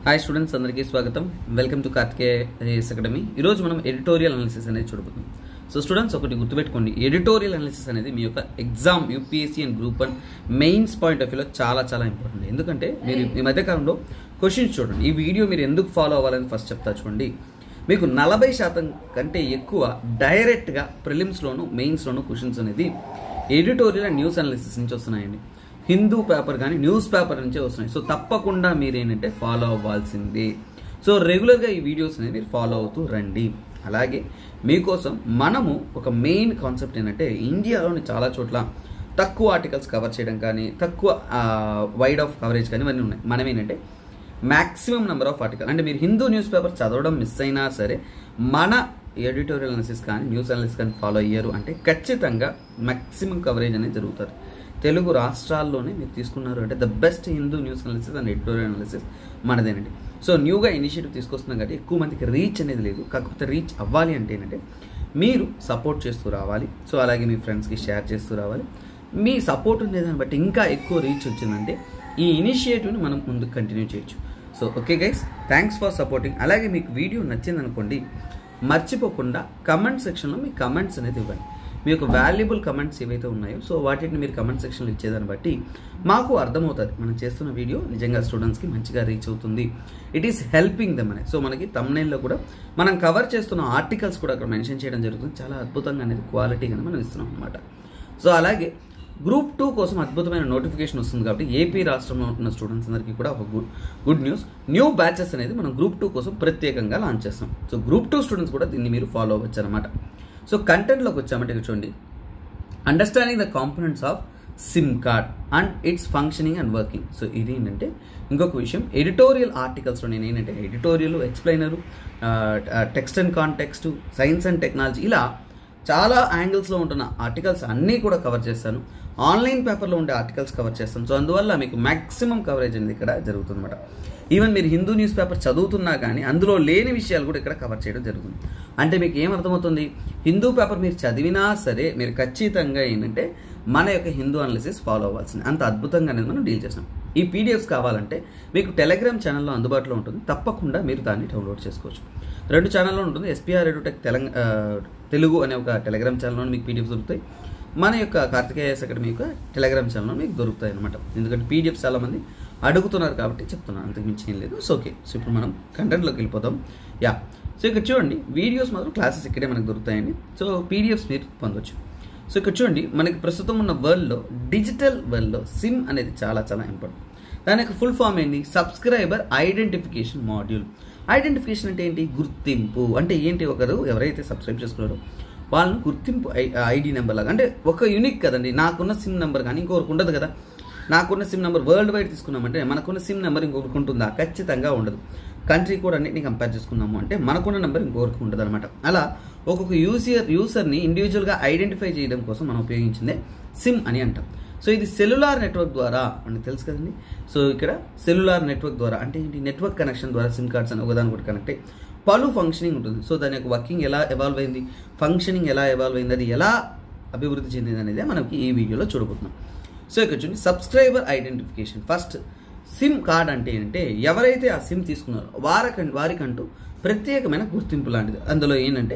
Hi students అందరికీ స్వాగతం welcome to Karthikeya IAS academy ఈరోజు మనం ఎడిటోరియల్ అనాలిసిస్ అనేది చూడబోతున్నాం సో స్టూడెంట్స్ ఒకటి గుర్తుపెట్టుకోండి ఎడిటోరియల్ అనాలిసిస్ అనేది మీ యొక్క exam UPSC and group one mains point of వ్యూలో చాలా చాలా ఇంపార్టెంట్ ఎందుకంటే మీరు ఈ మధ్యకాలంలో క్వశ్చన్స్ చూడండి ఈ వీడియో మీరు ఎందుకు ఫాలో అవ్వాలని ఫస్ట్ చెప్తా చూడండి మీకు నలభై శాతం కంటే ఎక్కువ డైరెక్ట్గా ప్రిలిమ్స్లోను మెయిన్స్లోను క్వశ్చన్స్ అనేది ఎడిటోరియల్ అండ్ న్యూస్ అనాలిసిస్ నుంచి వస్తున్నాయండి హిందూ పేపర్ కానీ న్యూస్ పేపర్ నుంచే వస్తున్నాయి సో తప్పకుండా మీరు ఏంటంటే ఫాలో అవ్వాల్సిందే సో రెగ్యులర్గా ఈ వీడియోస్ అనేది మీరు ఫాలో అవుతూ రండి అలాగే మీకోసం మనము ఒక మెయిన్ కాన్సెప్ట్ ఏంటంటే ఇండియాలోని చాలా చోట్ల తక్కువ ఆర్టికల్స్ కవర్ చేయడం కానీ తక్కువ వైడ్ ఆఫ్ కవరేజ్ కానీ ఇవన్నీ ఉన్నాయి మనం ఏంటంటే మ్యాక్సిమం నెంబర్ ఆఫ్ ఆర్టికల్ అంటే మీరు హిందూ న్యూస్ పేపర్ చదవడం మిస్ అయినా సరే మన ఎడిటోరియల్ అనాలిసిస్ కానీ న్యూస్ అనాలిసిస్ కానీ ఫాలో అయ్యారు అంటే ఖచ్చితంగా మ్యాక్సిమం కవరేజ్ అనేది జరుగుతుంది తెలుగు రాష్ట్రాల్లోనే మీరు తీసుకున్నారు అంటే the best Hindu news analysis and editorial analysis మనదేనండి సో న్యూగా ఇనిషియేటివ్ తీసుకొస్తున్నాం కాబట్టి ఎక్కువ మందికి రీచ్ అనేది లేదు కాకపోతే రీచ్ అవ్వాలి అంటే ఏంటంటే మీరు సపోర్ట్ చేస్తూ రావాలి సో అలాగే మీ ఫ్రెండ్స్కి షేర్ చేస్తూ రావాలి మీ సపోర్ట్ ఉండేదాన్ని బట్టి ఇంకా ఎక్కువ రీచ్ వచ్చిందంటే ఈ ఇనిషియేటివ్ని మనం ముందుకు కంటిన్యూ చేయొచ్చు so okay guys thanks for supporting అలాగే మీకు వీడియో నచ్చింది అనుకోండి మర్చిపోకుండా కమెంట్ సెక్షన్లో మీ కమెంట్స్ అనేది ఇవ్వండి మీ యొక్క వాల్యుబుల్ కమెంట్స్ ఏవైతే ఉన్నాయో సో వాటిని మీరు కమెంట్ సెక్షన్లో ఇచ్చేదాన్ని బట్టి మాకు అర్థమవుతుంది మనం చేస్తున్న వీడియో నిజంగా స్టూడెంట్స్కి మంచిగా రీచ్ అవుతుంది ఇట్ ఈస్ హెల్పింగ్ దమ్ అనే సో మనకి తమ్నైల్లో కూడా మనం కవర్ చేస్తున్న ఆర్టికల్స్ కూడా అక్కడ మెన్షన్ చేయడం జరుగుతుంది చాలా అద్భుతంగా అనేది క్వాలిటీగా మనం ఇస్తున్నాం అనమాట సో అలాగే గ్రూప్ టూ కోసం అద్భుతమైన నోటిఫికేషన్ వస్తుంది కాబట్టి ఏపీ రాష్ట్రంలో ఉన్న స్టూడెంట్స్ అందరికీ కూడా ఒక good good news new batches అనేది మనం గ్రూప్ టూ కోసం ప్రత్యేకంగా లాంచ్ చేస్తాం సో గ్రూప్ టూ స్టూడెంట్స్ కూడా దీన్ని మీరు ఫాలో అవ్వచ్చు అనమాట సో కంటెంట్లోకి వచ్చామంటే ఇక్కడ చూడండి understanding the components of SIM card and its functioning and working so ఇది ఏంటంటే ఇంకొక విషయం ఎడిటోరియల్ ఆర్టికల్స్లో నేను ఏంటంటే editorial explainer text and context science and technology ఇలా చాలా యాంగిల్స్లో ఉంటున్న ఆర్టికల్స్ అన్నీ కూడా కవర్ చేస్తాను ఆన్లైన్ పేపర్లో ఉండే ఆర్టికల్స్ కవర్ చేస్తాను సో అందువల్ల మీకు మ్యాక్సిమం కవరేజ్ అనేది ఇక్కడ జరుగుతుందన్నమాట ఈవెన్ మీరు హిందూ న్యూస్ పేపర్ చదువుతున్నా కానీ అందులో లేని విషయాలు కూడా ఇక్కడ కవర్ చేయడం జరుగుతుంది అంటే మీకు ఏమర్థమవుతుంది హిందూ పేపర్ మీరు చదివినా సరే మీరు ఖచ్చితంగా ఏంటంటే మన యొక్క హిందూ అనాలిసిస్ ఫాలో అవ్వాల్సింది అంత అద్భుతంగా అనేది మనం డీల్ చేస్తాం ఈ పీడిఎఫ్స్ కావాలంటే మీకు టెలిగ్రామ్ ఛానల్లో అందుబాటులో ఉంటుంది తప్పకుండా మీరు దాన్ని డౌన్లోడ్ చేసుకోవచ్చు రెండు ఛానల్లో ఉంటుంది ఎస్పీఆర్ ఎడ్యుటెక్ తెలంగాణ తెలుగు అనే ఒక టెలిగ్రామ్ ఛానల్లో మీకు పీడిఎఫ్స్ దొరుకుతాయి మన యొక్క కార్తికేయస్ అకాడమీ యొక్క టెలిగ్రామ్ ఛానల్లో మీకు దొరుకుతాయి అనమాట ఎందుకంటే పీడిఎఫ్స్ చాలామంది అడుగుతున్నారు కాబట్టి చెప్తున్నాను అంతకు మించి ఏం లేదు సో ఓకే సో ఇప్పుడు మనం కంటెంట్లోకి వెళ్ళిపోతాం యా సో ఇక్కడ చూడండి వీడియోస్ మాత్రం క్లాసెస్ ఇక్కడే మనకు దొరుకుతాయండి సో పీడిఎఫ్స్ మీరు పొందొచ్చు సో ఇక్కడ చూడండి మనకి ప్రస్తుతం ఉన్న వరల్డ్లో డిజిటల్ వరల్డ్లో సిమ్ అనేది చాలా చాలా ఇంపార్టెంట్ దాని యొక్క ఫుల్ ఫామ్ ఏంటి సబ్స్క్రైబర్ ఐడెంటిఫికేషన్ మాడ్యూల్ ఐడెంటిఫికేషన్ అంటే ఏంటి గుర్తింపు అంటే ఏంటి ఒకరు ఎవరైతే సబ్స్క్రైబ్ చేసుకున్నారో వాళ్ళని గుర్తింపు ఐడి నెంబర్ లాగా అంటే ఒక యూనిక్ కదండి నాకున్న సిమ్ నెంబర్ కానీ ఇంకొకరికి ఉండదు కదా నాకున్న సిమ్ నెంబర్ వరల్డ్ వైడ్ తీసుకున్నామంటే మనకున్న సిమ్ నెంబర్ ఇంకొకరికి ఉంటుందా ఖచ్చితంగా ఉండదు కంట్రీ కూడా అన్నింటినీ కంపేర్ చేసుకున్నాము అంటే మనకున్న నెంబర్ ఇంకొకరికి ఉండదు అనమాట అలా ఒక్కొక్క యూజర్ యూసర్ని ఇండివిజువల్గా ఐడెంటిఫై చేయడం కోసం మనం ఉపయోగించిందే సిమ్ అని అంటాం సో ఇది సెల్యులార్ నెట్వర్క్ ద్వారా అని తెలుసు కదండి సో ఇక్కడ సెల్యులార్ నెట్వర్క్ ద్వారా అంటే ఏంటి నెట్వర్క్ కనెక్షన్ ద్వారా సిమ్ కార్డ్స్ అని ఒకదాని ఒకటి కనెక్ట్ అయ్యి పలు ఫంక్షనింగ్ ఉంటుంది సో దాని యొక్క వర్కింగ్ ఎలా ఎవాల్వ్ అయింది ఫంక్షనింగ్ ఎలా ఎవాల్వ్ అయింది అది ఎలా అభివృద్ధి చెందింది అనేది మనకి ఈ వీడియోలో చూడబోతున్నాం సో ఇక్కడ చూడండి subscriber identification first SIM card అంటే ఏంటంటే ఎవరైతే ఆ సిమ్ తీసుకున్నారో వారికంటూ వారికంటూ ప్రత్యేకమైన గుర్తింపు లాంటిది అందులో ఏంటంటే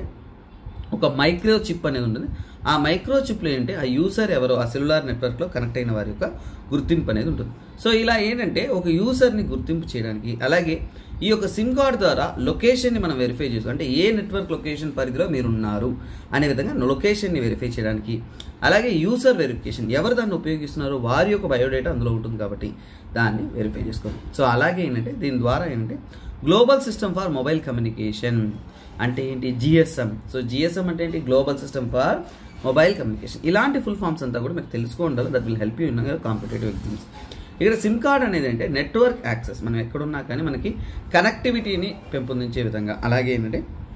ఒక మైక్రో చిప్ అనేది ఉంటుంది ఆ మైక్రో చిప్లో ఏంటంటే ఆ యూసర్ ఎవరో ఆ సెల్యులార్ నెట్వర్క్లో కనెక్ట్ అయిన వారి యొక్క గుర్తింపు అనేది ఉంటుంది సో ఇలా ఏంటంటే ఒక యూసర్ని గుర్తింపు చేయడానికి అలాగే ఈ యొక్క సిమ్ కార్డ్ ద్వారా లొకేషన్ని మనం వెరిఫై చేస్తాం అంటే ఏ నెట్వర్క్ లొకేషన్ పరిధిలో మీరు ఉన్నారు అనే విధంగా లొకేషన్ని వెరిఫై చేయడానికి అలాగే యూసర్ వెరిఫికేషన్ ఎవరు దాన్ని ఉపయోగిస్తున్నారో వారి యొక్క బయోడేటా అందులో ఉంటుంది కాబట్టి దాన్ని వెరిఫై చేసుకోవాలి సో అలాగే ఏంటంటే దీని ద్వారా ఏంటంటే global system for mobile communication అంటే ఏంటి జిఎస్ఎం సో జిఎస్ఎం అంటే ఏంటి global system for mobile communication ఇలాంటి ఫుల్ ఫామ్స్ అంతా కూడా మీకు తెలుసుకో ఉండాలి that will help you in competitive exams ఇక్కడ సిమ్ కార్డ్ అనేది అంటే నెట్వర్క్ యాక్సెస్ మనం ఎక్కడున్నా కానీ మనకి కనెక్టివిటీని పెంపొందించే విధంగా అలాగే ఏంటంటే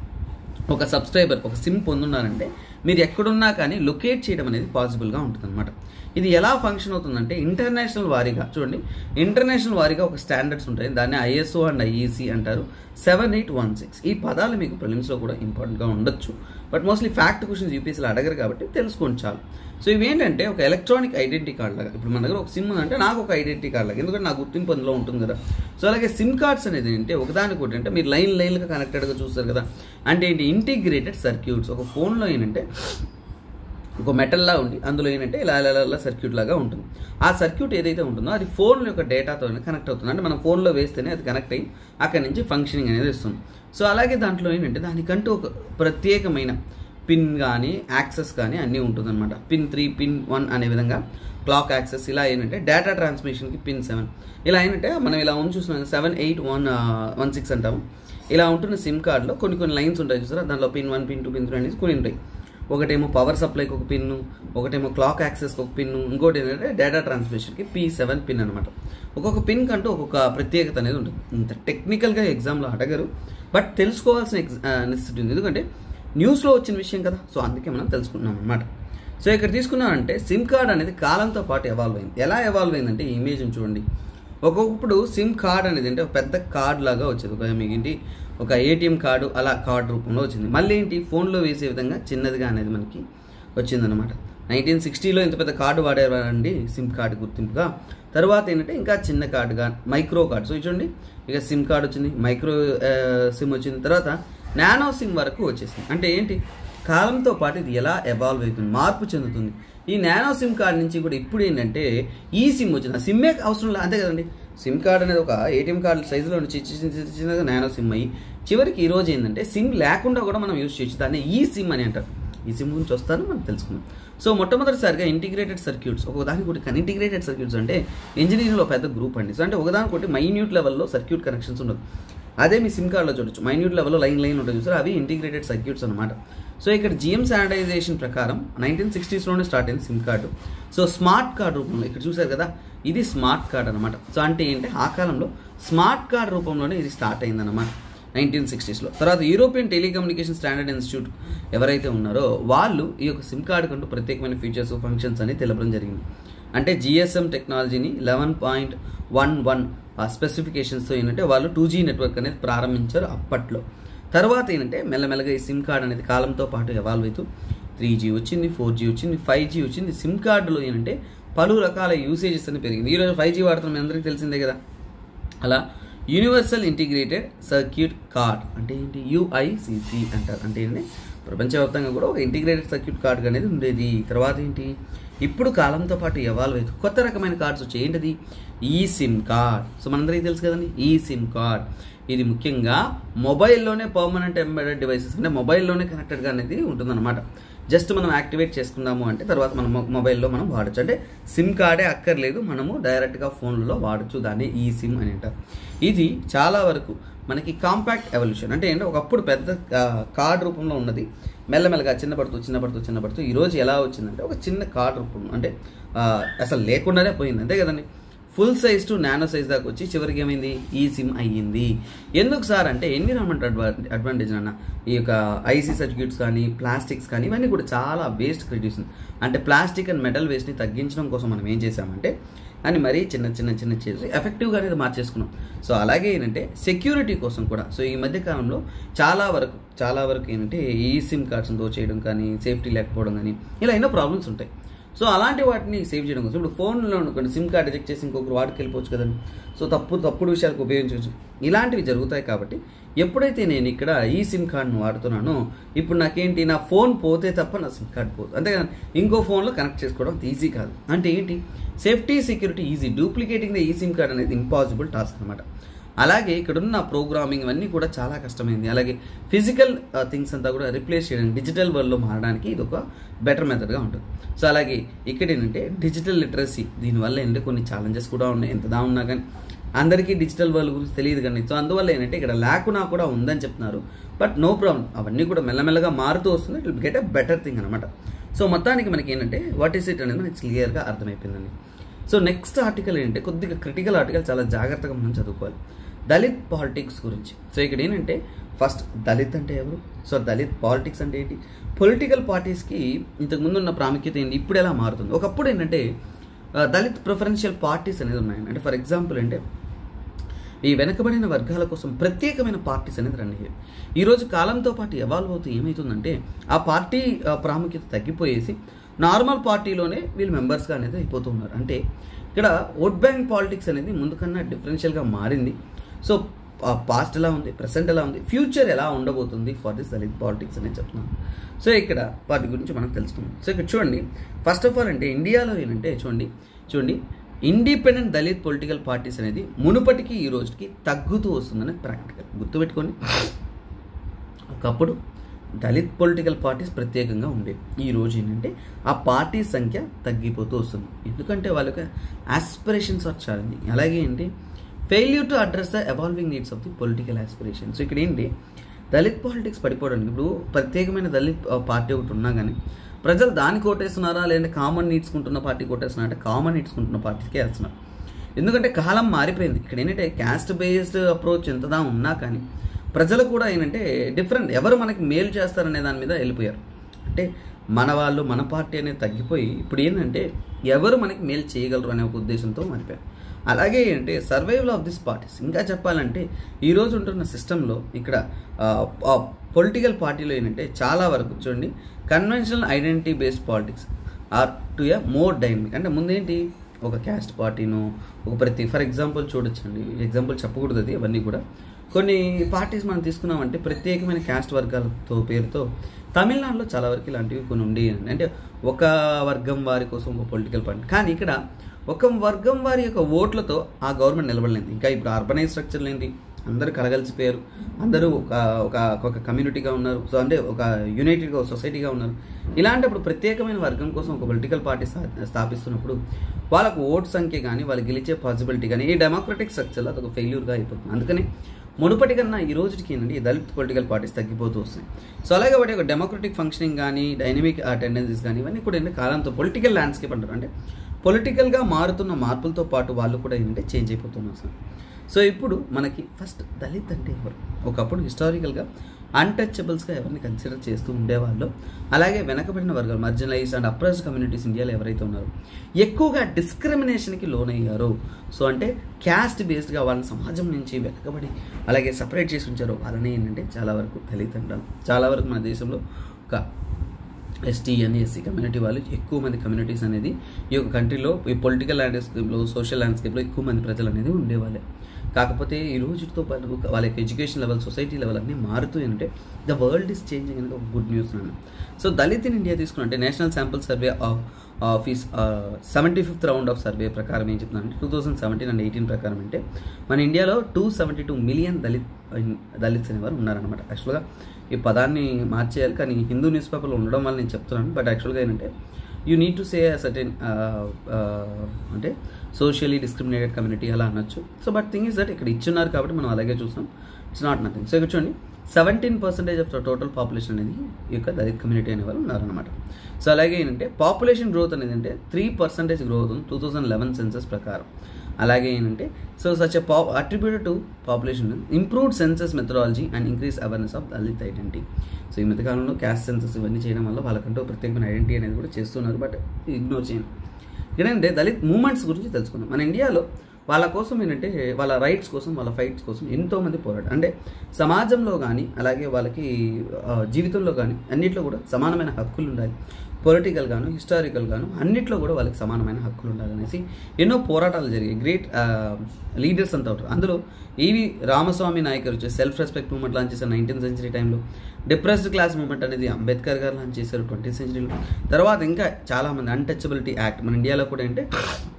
ఒక సబ్స్క్రైబర్ ఒక సిమ్ పొందున్నారంటే మీరు ఎక్కడున్నా కానీ లొకేట్ చేయడం అనేది పాసిబుల్గా ఉంటుంది అనమాట ఇది ఎలా ఫంక్షన్ అవుతుందంటే ఇంటర్నేషనల్ వారీగా చూడండి ఇంటర్నేషనల్ వారీగా ఒక స్టాండర్డ్స్ ఉంటాయి దాన్ని ఐఎస్ఓ అండ్ ఐఈసి అంటారు సెవెన్ ఎయిట్ వన్ సిక్స్ ఈ పదాలు మీకు ప్రిలిమ్స్లో కూడా ఇంపార్టెంట్గా ఉండొచ్చు బట్ మోస్ట్లీ ఫ్యాక్ట్ క్వశ్చన్స్ యూపీఎస్లో అడగరు కాబట్టి తెలుసుకోండి చాలు సో ఇవేంటంటే ఒక ఎలక్ట్రానిక్ ఐడెంటిటీ కార్డ్ లాగా ఇప్పుడు మన దగ్గర ఒక సిమ్ ఉందంటే నాకు ఒక ఐడెంటిటీ కార్డ్ లాగా ఎందుకంటే నా గుర్తింపు అందులో ఉంటుంది కదా సో అలాగే సిమ్ కార్డ్స్ అనేది ఏంటంటే ఒకదానికి ఒకటి అంటే మీరు లైన్ లైన్గా కనెక్టెడ్గా చూస్తారు కదా అంటే ఏంటి ఇంటిగ్రేటెడ్ సర్క్యూట్స్ ఒక ఫోన్లో ఏంటంటే ఒక మెటల్లా ఉండి అందులో ఏంటంటే ఇలా ఇలా ఇలా సర్క్యూట్ లాగా ఉంటుంది ఆ సర్క్యూట్ ఏదైతే ఉంటుందో అది ఫోన్ యొక్క డేటాతో కనెక్ట్ అవుతుంది అంటే మనం ఫోన్లో వేస్తేనే అది కనెక్ట్ అయ్యి అక్కడి నుంచి ఫంక్షనింగ్ అనేది ఇస్తుంది సో అలాగే దాంట్లో ఏంటంటే దానికంటూ ఒక ప్రత్యేకమైన పిన్ కానీ యాక్సెస్ కానీ అన్నీ ఉంటుందన్నమాట పిన్ త్రీ పిన్ వన్ అనే విధంగా క్లాక్ యాక్సెస్ ఇలా ఏంటంటే డేటా ట్రాన్స్మిషన్కి పిన్ సెవెన్ ఇలా ఏంటంటే మనం ఇలా ఉంది చూస్తున్నాం seven eight one one six అంటాము ఇలా ఉంటున్న సిమ్ కార్డులో కొన్ని కొన్ని లైన్స్ ఉంటాయి చూసారా దాంట్లో pin one pin two pin three అనేది కొన్ని ఉంటాయి ఒకటేమో పవర్ సప్లైకి ఒక పిన్ను ఒకటేమో క్లాక్ యాక్సెస్కి ఒక పిన్ను ఇంకోటి ఏంటంటే డేటా ట్రాన్స్మిషన్కి పీ సెవెన్ పిన్ అనమాట ఒక్కొక్క పిన్ కంటూ ఒక్కొక్క ప్రత్యేకత అనేది ఉంటుంది ఇంత టెక్నికల్గా ఎగ్జామ్లో అడగరు బట్ తెలుసుకోవాల్సిన ఎగ్జా నెసిటీ ఉంది ఎందుకంటే న్యూస్లో వచ్చిన విషయం కదా సో అందుకే మనం తెలుసుకున్నాం అనమాట సో ఇక్కడ తీసుకున్నామంటే సిమ్ కార్డ్ అనేది కాలంతో పాటు ఎవాల్వ్ అయింది ఎలా ఎవాల్వ్ అయిందంటే ఈ ఇమేజ్ని చూడండి ఒక్కొక్కప్పుడు సిమ్ కార్డ్ అనేది అంటే ఒక పెద్ద కార్డ్ లాగా వచ్చేది ఒక మీకు ఏంటి ఒక ఏటీఎం కార్డు అలా కార్డ్ రూపంలో వచ్చింది మళ్ళీ ఏంటి ఫోన్లో వేసే విధంగా చిన్నదిగా అనేది మనకి వచ్చిందనమాట నైన్టీన్ సిక్స్టీలో ఇంత పెద్ద కార్డు వాడేవారండి సిమ్ కార్డు గుర్తింపుగా తర్వాత ఏంటంటే ఇంకా చిన్న కార్డుగా మైక్రో కార్డ్ సో చూడండి ఇక సిమ్ కార్డ్ వచ్చింది మైక్రో సిమ్ వచ్చింది తర్వాత నానో సిమ్ వరకు వచ్చేసింది అంటే ఏంటి కాలంతో పాటు ఇది ఎలా ఎవాల్వ్ అవుతుంది మార్పు చెందుతుంది ఈ నానో సిమ్ కార్డ్ నుంచి కూడా ఇప్పుడు ఏంటంటే ఈ సిమ్ వచ్చింది ఆ సిమ్మే అవసరం లేదు అంతే కదండి సిమ్ కార్డ్ అనేది ఒక ఏటీఎం కార్డు సైజులో నుంచి చిన్న చిన్న చిన్నగా నానో సిమ్ అయ్యి చివరికి ఈ రోజు ఏంటంటే సిమ్ లేకుండా కూడా మనం యూజ్ చేయొచ్చు దాన్ని ఈ సిమ్ అని అంటారు ఈ సిమ్ గురించి వస్తాను మనం తెలుసుకుందాం సో మొట్టమొదటిసారిగా ఇంటిగ్రేటెడ్ సర్క్యూట్స్ ఒకదానికి ఒకటి కన్ ఇంటిగ్రేటెడ్ సర్క్యూట్స్ అంటే ఇంజనీరింగ్లో పెద్ద గ్రూప్ అండి సో అంటే ఒకదానికొకటి మైన్యూట్ లెవెల్లో సర్క్యూట్ కనెక్షన్స్ ఉండదు అదే మీ సిమ్ కార్డ్లో చూడొచ్చు మైన్యూట్ లెవెల్లో లైన్ లైన్ ఉంటుంది చూసారు అవి ఇంటిగ్రేటెడ్ సర్క్యూట్స్ అనమాట సో ఇక్కడ జిఎం శానిటైజేషన్ ప్రకారం నైన్టీన్ సిక్స్టీస్లోనే స్టార్ట్ అయింది SIM card so smart card రూపంలో ఇక్కడ చూసారు కదా ఇది స్మార్ట్ కార్డ్ అనమాట సో అంటే ఏంటి ఆ కాలంలో స్మార్ట్ కార్డ్ రూపంలోనే ఇది స్టార్ట్ అయిందన్నమాట నైన్టీన్ సిక్స్టీస్లో తర్వాత యూరోపియన్ టెలికమ్యూనికేషన్ స్టాండర్డ్ ఇన్స్టిట్యూట్ ఎవరైతే ఉన్నారో వాళ్ళు ఈ యొక్క సిమ్ కార్డ్ కంటూ ప్రత్యేకమైన ఫీచర్స్ ఫంక్షన్స్ అని తెలపడం జరిగింది అంటే జిఎస్ఎం టెక్నాలజీని లెవెన్ పాయింట్ వన్ వన్ స్పెసిఫికేషన్స్తో ఏంటంటే వాళ్ళు టూ జీ నెట్వర్క్ అనేది ప్రారంభించారు అప్పట్లో తర్వాత ఏంటంటే మెల్లమెల్లగా ఈ సిమ్ కార్డ్ అనేది కాలంతో పాటు ఎవాల్వ్ అవుతూ త్రీ జీ వచ్చింది ఫోర్ జీ వచ్చింది ఫైవ్ జీ వచ్చింది సిమ్ కార్డులో ఏంటంటే పలు రకాల యూసేజెస్ అని పెరిగింది ఈరోజు ఫైవ్ జీ వాడుతున్నాం మీ అందరికీ తెలిసిందే కదా అలా యూనివర్సల్ ఇంటిగ్రేటెడ్ సర్క్యూట్ కార్డ్ అంటే ఏంటి యుఐసిసి అంటారు అంటే ఏంటి ప్రపంచవ్యాప్తంగా కూడా ఒక ఇంటిగ్రేటెడ్ సర్క్యూట్ కార్డ్ అనేది ఉండేది తర్వాత ఏంటి ఇప్పుడు కాలంతో పాటు ఎవాల్వ్ అవుతుంది కొత్త రకమైన కార్డ్స్ వచ్చాయి ఏంటది ఈ సిమ్ కార్డ్ సో మనందరికీ తెలుసు కదండి ఈ సిమ్ కార్డ్ ఇది ముఖ్యంగా మొబైల్లోనే పర్మనెంట్ ఎంబెడెడ్ డివైసెస్ అంటే మొబైల్లోనే కనెక్టెడ్గా అనేది ఉంటుందన్నమాట జస్ట్ మనం యాక్టివేట్ చేసుకుందాము అంటే తర్వాత మనం మొబైల్లో మనం వాడచ్చు అంటే సిమ్ కార్డే అక్కర్లేదు మనము డైరెక్ట్గా ఫోన్లలో వాడచ్చు దాన్ని ఈ సిమ్ అని అంటారు ఇది చాలా వరకు మనకి కాంపాక్ట్ ఎవల్యూషన్ అంటే ఏంటంటే ఒకప్పుడు పెద్ద కార్డ్ రూపంలో ఉన్నది మెల్లమెల్లగా చిన్నపడుతూ చిన్నపడుతూ చిన్నపడుతూ ఈరోజు ఎలా వచ్చిందంటే ఒక చిన్న కార్డ్ రూపంలో అంటే అసలు లేకుండానే పోయింది అంతే కదండి full size to nano size దాకా వచ్చి చివరికి ఏమైంది ఈ సిమ్ అయ్యింది ఎందుకు సార్ అంటే ఎన్విరాన్మెంట్ అడ్వా అడ్వాంటేజ్ అన్న ఈ యొక్క ఐసీ సర్క్యూట్స్ కానీ ప్లాస్టిక్స్ కానీ ఇవన్నీ కూడా చాలా వేస్ట్ క్రియేట్ అంటే ప్లాస్టిక్ అండ్ మెటల్ వేస్ట్ని తగ్గించడం కోసం మనం ఏం చేసామంటే అని మరీ చిన్న చిన్న చిన్న చేసి ఎఫెక్టివ్గా అనేది మార్చేసుకున్నాం సో అలాగే ఏంటంటే సెక్యూరిటీ కోసం కూడా సో ఈ మధ్య కాలంలో చాలా వరకు చాలా వరకు ఏంటంటే ఈ సిమ్ కార్డ్స్ దో చేయడం కానీ సేఫ్టీ లేకపోవడం కానీ ఇలా ఎన్నో ప్రాబ్లమ్స్ ఉంటాయి సో అలాంటి వాటిని సేవ్ చేయడం కోసం ఇప్పుడు ఫోన్లో అనుకోండి సిమ్ కార్డ్ రిజెక్ట్ చేసి ఇంకొకరు వాడికి వెళ్ళిపోవచ్చు కదండి సో తప్పు తప్పుడు విషయాలకు ఉపయోగించవచ్చు ఇలాంటివి జరుగుతాయి కాబట్టి ఎప్పుడైతే నేను ఇక్కడ ఈ సిమ్ కార్డ్ను వాడుతున్నానో ఇప్పుడు నాకేంటి నా ఫోన్ పోతే తప్ప నా సిమ్ కార్డ్ పోదు అంతేగా ఇంకో ఫోన్లో కనెక్ట్ చేసుకోవడం ఈజీ కాదు అంటే ఏంటి safety security easy duplicating the ఈ సిమ్ కార్డ్ అనేది ఇంపాసిబుల్ టాస్క్ అనమాట అలాగే ఇక్కడున్న ప్రోగ్రామింగ్ ఇవన్నీ కూడా చాలా కష్టమైంది అలాగే ఫిజికల్ థింగ్స్ అంతా కూడా రిప్లేస్ చేయడానికి డిజిటల్ వరల్డ్లో మారడానికి ఇది ఒక బెటర్ మెథడ్గా ఉంటుంది సో అలాగే ఇక్కడ ఏంటంటే డిజిటల్ లిటరసీ దీనివల్ల ఏంటంటే కొన్ని ఛాలెంజెస్ కూడా ఉన్నాయి ఎంతదా ఉన్నా కానీ అందరికీ డిజిటల్ వరల్డ్ గురించి తెలియదు కానీ సో అందువల్ల ఏంటంటే ఇక్కడ లేకున్నా కూడా ఉందని చెప్తున్నారు బట్ నో ప్రాబ్లం అవన్నీ కూడా మెల్లమెల్లగా మారుతూ వస్తుంది it will get a better thing అనమాట సో మొత్తానికి మనకి ఏంటంటే వాట్ ఈస్ ఇట్ అనేది మనకి క్లియర్గా అర్థమైపోయిందండి సో నెక్స్ట్ ఆర్టికల్ ఏంటంటే కొద్దిగా క్రిటికల్ ఆర్టికల్ చాలా జాగ్రత్తగా మనం చదువుకోవాలి దళిత్ పాలిటిక్స్ గురించి సో ఇక్కడ ఏంటంటే ఫస్ట్ దళిత్ అంటే ఎవరు సో దళిత్ పాలిటిక్స్ అంటే ఏంటి పొలిటికల్ పార్టీస్కి ఇంతకుముందు ఉన్న ప్రాముఖ్యత ఏంటి ఇప్పుడు ఎలా మారుతుంది ఒకప్పుడు ఏంటంటే ఆ, దళిత్ ప్రిఫరెన్షియల్ పార్టీస్ అనేది ఉన్నాయి అంటే ఫర్ ఎగ్జాంపుల్ అంటే ఈ వెనకబడిన వర్గాల కోసం ప్రత్యేకమైన పార్టీస్ అనేది రన్ అయ్యాయి ఈరోజు కాలంతో పాటు ఎవాల్వ్ అవుతూ ఏమవుతుందంటే ఆ పార్టీ ఆ, ప్రాముఖ్యత తగ్గిపోయేసి నార్మల్ పార్టీలోనే వీళ్ళు మెంబర్స్గా అనేది అయిపోతూ ఉన్నారు అంటే ఇక్కడ ఓట్ బ్యాంక్ పాలిటిక్స్ అనేది ముందు కన్నా డిఫరెన్షియల్గా మారింది సో పాస్ట్ ఎలా ఉంది ప్రజెంట్ ఎలా ఉంది ఫ్యూచర్ ఎలా ఉండబోతుంది ఫర్ దిస్ దళిత్ పాలిటిక్స్ అనేది చెప్తున్నాను సో ఇక్కడ వాటి గురించి మనం తెలుసుకుందాం సో ఇక్కడ చూడండి ఫస్ట్ ఆఫ్ ఆల్ అంటే ఇండియాలో ఏంటంటే చూడండి చూడండి ఇండిపెండెంట్ దళిత్ పొలిటికల్ పార్టీస్ అనేది మునుపటికి ఈ రోజుకి తగ్గుతూ వస్తుందని ప్రాక్టికల్ గుర్తుపెట్టుకోండి ఒకప్పుడు దళిత్ పొలిటికల్ పార్టీస్ ప్రత్యేకంగా ఉండేవి ఈ రోజు ఏంటంటే ఆ పార్టీ సంఖ్య తగ్గిపోతూ వస్తుంది ఎందుకంటే వాళ్ళకి ఆస్పిరేషన్స్ ఆర్ ఛాలెంజింగ్ అలాగే ఏంటి failure to address the evolving needs of the political aspirations ఇక్కడ ఏంటి దళిత్ పాలిటిక్స్ పడిపోవడానికి ఇప్పుడు ప్రత్యేకమైన దళిత్ ఆ, పార్టీ ఒకటి ఉన్నా కానీ ప్రజలు దానికి ఓటేస్తున్నారా లేదంటే కామన్ నీడ్స్కుంటున్న పార్టీకి ఓటేస్తున్నారా అంటే కామన్ నీడ్స్కుంటున్న పార్టీకే వేస్తున్నారు ఎందుకంటే కాలం మారిపోయింది ఇక్కడ ఏంటంటే క్యాస్ట్ బేస్డ్ అప్రోచ్ ఎంతదా ఉన్నా కానీ ప్రజలు కూడా ఏంటంటే డిఫరెంట్ ఎవరు మనకి మేలు చేస్తారనే దాని మీద వెళ్ళిపోయారు అంటే మన వాళ్ళు మన పార్టీ అనేది తగ్గిపోయి ఇప్పుడు ఏంటంటే ఎవరు మనకి మేలు చేయగలరు అనే ఒక ఉద్దేశంతో మారిపోయారు అలాగే అంటే సర్వైవల్ ఆఫ్ దిస్ పార్టీస్ ఇంకా చెప్పాలంటే ఈ రోజు ఉంటున్న సిస్టంలో ఇక్కడ పొలిటికల్ పార్టీలో ఏంటంటే చాలా వరకు చూడండి conventional identity based politics are to a more dynamic అంటే ముందేంటి ఒక క్యాస్ట్ పార్టీను ఒక ప్రతి ఫర్ ఎగ్జాంపుల్ చూడొచ్చండి ఎగ్జాంపుల్ చెప్పకూడదు అది అవన్నీ కూడా కొన్ని పార్టీస్ మనం తీసుకున్నామంటే ప్రత్యేకమైన క్యాస్ట్ వర్గాలతో పేరుతో తమిళనాడులో చాలా వరకు ఇలాంటివి కొన్ని ఉండి అంటే ఒక వర్గం వారి కోసం ఒక పొలిటికల్ పార్టీ కానీ ఇక్కడ ఒక వర్గం వారి యొక్క ఓట్లతో ఆ గవర్నమెంట్ నిలబడలేదు ఇంకా ఇప్పుడు అర్బనైజ్ స్ట్రక్చర్లు ఏంటి అందరూ కలగలిసిపోయారు అందరూ ఒక ఒక ఒక కమ్యూనిటీగా ఉన్నారు సో అంటే ఒక యునైటెడ్గా ఒక సొసైటీగా ఉన్నారు ఇలాంటప్పుడు ప్రత్యేకమైన వర్గం కోసం ఒక పొలిటికల్ పార్టీ స్థా- స్థాపిస్తున్నప్పుడు వాళ్ళకు ఓట్ సంఖ్య కానీ వాళ్ళు గెలిచే పాసిబిలిటీ కానీ ఈ డెమోక్రటిక్ స్ట్రక్చర్లో అదొక ఫెయిల్యూర్గా అయిపోతుంది అందుకని మునుపటి కన్నా ఈ రోజుకి ఏంటంటే ఈ దళిత్ పొలిటికల్ పార్టీస్ తగ్గిపోతూ వస్తున్నాయి సో అలాగే వాటి ఒక డెమోక్రటిక్ ఫంక్షనింగ్ కానీ డైనమిక్ టెండెన్సీస్ కానీ ఇవన్నీ కూడా ఏంటంటే కాలంతో పొలిటికల్ ల్యాండ్స్కేప్ అంటారు అంటే పొలిటికల్గా మారుతున్న మార్పులతో పాటు వాళ్ళు కూడా ఏంటంటే చేంజ్ అయిపోతున్నారు అసలు సో ఇప్పుడు మనకి ఫస్ట్ దళిత్ అంటే ఎవరు ఒకప్పుడు హిస్టారికల్గా అన్టచబుల్స్గా ఎవరిని కన్సిడర్ చేస్తూ ఉండేవాళ్ళు అలాగే వెనకబడిన వర్గాలు మార్జినలైజ్ అండ్ అప్రెస్డ్ కమ్యూనిటీస్ ఇండియాలో ఎవరైతే ఉన్నారో ఎక్కువగా డిస్క్రిమినేషన్కి లోనయ్యారో సో అంటే క్యాస్ట్ బేస్డ్గా వాళ్ళని సమాజం నుంచి వెనకబడి అలాగే సపరేట్ చేసి ఉంచారో వాళ్ళని ఏంటంటే చాలా వరకు దళిత్ అంటాం చాలా వరకు మన దేశంలో ఒక ఎస్టీ అని ఎస్సీ కమ్యూనిటీ వాళ్ళు ఎక్కువ మంది కమ్యూనిటీస్ అనేది ఈ యొక్క కంట్రీలో ఈ పొలిటికల్ ల్యాండ్స్కేప్లో సోషల్ ల్యాండ్స్కేప్లో ఎక్కువ మంది ప్రజలు అనేది ఉండేవాళ్ళే కాకపోతే ఈ రోజుతో పాటు వాళ్ళ యొక్క ఎడ్యుకేషన్ లెవెల్ సొసైటీ లెవెల్ అన్నీ మారుతూ అంటే ద వరల్డ్ ఈస్ చేంజింగ్ అనేది ఒక గుడ్ న్యూస్ అన్న సో దళిత్ ఇన్ ఇండియా తీసుకున్నట్టే national sample survey of office seventy fifth round of survey ప్రకారం ఏం చెప్తున్నానంటే two thousand seventeen and eighteen ప్రకారం అంటే మన ఇండియాలో two seventy two million Dalit Dalits అనేవారు ఉన్నారనమాట యాక్చువల్గా ఈ పదాన్ని మార్చేయాలి కానీ హిందూ న్యూస్ పేపర్లో ఉండడం వల్ల నేను చెప్తున్నాను బట్ యాక్చువల్గా ఏంటంటే you need to say certain అంటే సోషియలీ డిస్క్రిమినేటెడ్ కమ్యూనిటీ అలా అనొచ్చు so but thing is that ఇక్కడ ఇచ్చున్నారు కాబట్టి మనం అలాగే చూస్తాం ఇట్స్ నాట్ నథింగ్ సో ఇక్కడ చూడండి seventeen percentage of the total population అనేది ఈ యొక్క దళిత్ కమ్యూనిటీ అనే వాళ్ళు ఉన్నారనమాట సో అలాగే ఏంటంటే పాపులేషన్ గ్రోత్ అనేది అంటే త్రీ పర్సెంటేజ్ గ్రోత్ ఉంది టూ థౌసండ్ లెవెన్ సెన్సస్ ప్రకారం అలాగే ఏంటంటే సో సచ్ పా attributed to population improved census methodology and increase awareness of Dalit identity so ఈ మధ్యకాలంలో క్యాస్ట్ సెన్సస్ ఇవన్నీ చేయడం వల్ల వాళ్ళకంటూ ఒక ప్రత్యేకమైన ఐడెంటిటీ అనేది కూడా చేస్తున్నారు బట్ ఇగ్నోర్ చేయండి ఏంటంటే దళిత్ మూమెంట్స్ గురించి తెలుసుకుందాం మన ఇండియాలో వాళ్ళ కోసం ఏంటంటే వాళ్ళ రైట్స్ కోసం వాళ్ళ ఫైట్స్ కోసం ఎంతోమంది పోరాడు అంటే సమాజంలో కానీ అలాగే వాళ్ళకి ఆ, జీవితంలో కానీ అన్నిట్లో కూడా సమానమైన హక్కులు ఉండాలి పొలిటికల్ గాను హిస్టారికల్ గాను అన్నిట్లో కూడా వాళ్ళకి సమానమైన హక్కులు ఉండాలనేసి ఎన్నో పోరాటాలు జరిగాయి గ్రేట్ లీడర్స్ అంతా ఉంటారు అందులో ఈవి రామస్వామి నాయకర్ వచ్చే సెల్ఫ్ రెస్పెక్ట్ మూమెంట్ లాంచ్ చేశారు నైన్టీన్త్ సెంచరీ టైంలో డిప్రెస్డ్ క్లాస్ మూమెంట్ అనేది అంబేద్కర్ గారు లాంచ్ చేశారు ట్వంటీ సెంచరీలో తర్వాత ఇంకా చాలామంది అన్టచబిలిటీ యాక్ట్ మన ఇండియాలో కూడా ఏంటంటే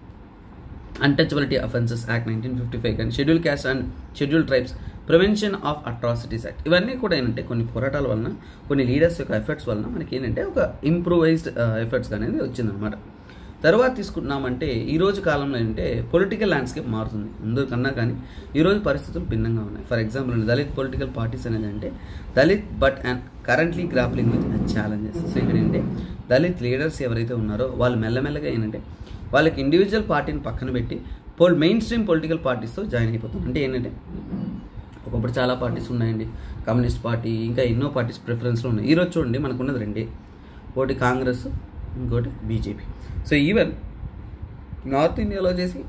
untouchability offences act nineteen fifty five కానీ schedule caste and schedule tribes prevention of atrocities act ఇవన్నీ కూడా ఏంటంటే కొన్ని పోరాటాల వలన కొన్ని లీడర్స్ యొక్క ఎఫర్ట్స్ వలన మనకి ఏంటంటే ఒక ఇంప్రూవైజ్డ్ ఎఫర్ట్స్ అనేది వచ్చిందనమాట తర్వాత తీసుకుంటున్నామంటే ఈ రోజు కాలంలో ఏంటంటే పొలిటికల్ ల్యాండ్స్కేప్ మారుతుంది ముందు కన్నా కానీ ఈ రోజు పరిస్థితులు భిన్నంగా ఉన్నాయి for example Dalit political parties అనేది అంటే Dalit but and currently grappling with challenges so ఇక్కడ ఏంటంటే దళిత్ లీడర్స్ ఎవరైతే ఉన్నారో వాళ్ళు మెల్లమెల్లగా ఏంటంటే వాళ్ళకి ఇండివిజువల్ పార్టీని పక్కన పెట్టి పోల్ మెయిన్ స్ట్రీమ్ పొలిటికల్ పార్టీస్తో జాయిన్ అయిపోతాం అంటే ఏంటంటే ఒకప్పుడు చాలా పార్టీస్ ఉన్నాయండి కమ్యూనిస్ట్ పార్టీ ఇంకా ఎన్నో పార్టీస్ ప్రిఫరెన్స్లో ఉన్నాయి ఈరోజు చూడండి మనకు ఉన్నది రెండే ఒకటి కాంగ్రెస్ ఇంకోటి బీజేపీ సో ఈవెన్ నార్త్ ఇండియాలో చేసి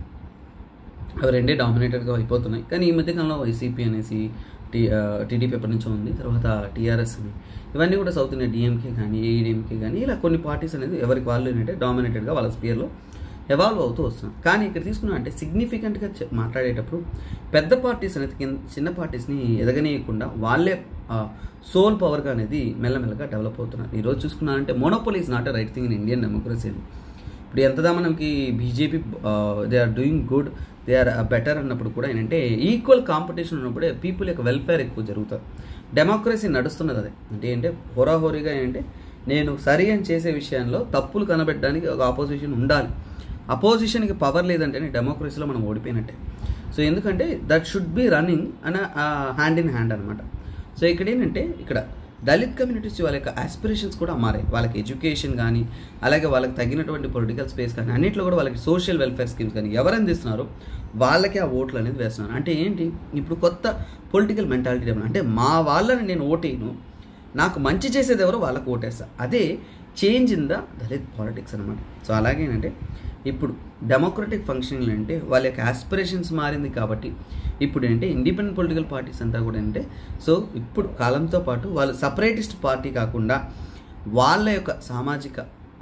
అవి రెండే డామినేటెడ్గా అయిపోతున్నాయి కానీ ఈ మధ్యకాలంలో వైసీపీ అనేసి టీ టీడీపీ ఎప్పటి నుంచో ఉంది తర్వాత టీఆర్ఎస్ అని ఇవన్నీ కూడా సౌత్ ఇండియా డిఎంకే కానీ ఏఈడిఎంకే కానీ ఇలా కొన్ని పార్టీస్ అనేది ఎవరికి వాళ్ళు ఏంటంటే డామినేటెడ్గా వాళ్ళ స్పియర్లో ఎవాల్వ్ అవుతూ వస్తున్నాం కానీ ఇక్కడ తీసుకున్నా అంటే సిగ్నిఫికెంట్గా మాట్లాడేటప్పుడు పెద్ద పార్టీస్ అనేది కింద చిన్న పార్టీస్ని ఎదగనీయకుండా వాళ్ళే సోల్ పవర్గా అనేది మెల్లమెల్లగా డెవలప్ అవుతున్నారు ఈరోజు చూసుకున్నారంటే monopoly is not a right thing in Indian democracy అని ఇప్పుడు ఎంతదా మనకి BJP they are doing good they are better అన్నప్పుడు కూడా ఏంటంటే ఈక్వల్ కాంపిటీషన్ ఉన్నప్పుడే పీపుల్ యొక్క వెల్ఫేర్ ఎక్కువ జరుగుతుంది డెమోక్రసీ నడుస్తున్నది అదే అంటే ఏంటంటే హోరాహోరీగా ఏంటంటే నేను సరి అని చేసే విషయంలో తప్పులు కనబెట్టడానికి ఒక ఆపోజిషన్ ఉండాలి అపోజిషన్కి పవర్ లేదంటే డెమోక్రసీలో మనం ఓడిపోయినట్టే సో ఎందుకంటే దట్ షుడ్ బి రన్నింగ్ అన్న హ్యాండ్ ఇన్ హ్యాండ్ అనమాట సో ఇక్కడ ఏంటంటే ఇక్కడ దళిత్ కమ్యూనిటీస్ వాళ్ళ యొక్క ఆస్పిరేషన్స్ కూడా మారాయి వాళ్ళకి ఎడ్యుకేషన్ కానీ అలాగే వాళ్ళకి తగినటువంటి పొలిటికల్ స్పేస్ కానీ అన్నింటిలో కూడా వాళ్ళకి సోషల్ వెల్ఫేర్ స్కీమ్స్ కానీ ఎవరు అందిస్తున్నారో వాళ్ళకి ఆ ఓట్లు అనేది వేస్తున్నారు అంటే ఏంటి ఇప్పుడు కొత్త పొలిటికల్ మెంటాలిటీ డెవలప్ అంటే మా వాళ్ళని నేను ఓటేను నాకు మంచి చేసేది ఎవరో వాళ్ళకి ఓటేస్తా అదే change in the Dalit politics అనమాట సో అలాగేనంటే ఇప్పుడు డెమోక్రటిక్ ఫంక్షనింగ్ అంటే వాళ్ళ యొక్క ఆస్పిరేషన్స్ మారింది కాబట్టి ఇప్పుడు ఏంటంటే ఇండిపెండెంట్ పొలిటికల్ పార్టీస్ అంతా కూడా ఏంటంటే సో ఇప్పుడు కాలంతో పాటు వాళ్ళు సపరేటిస్ట్ పార్టీ కాకుండా వాళ్ళ యొక్క సామాజిక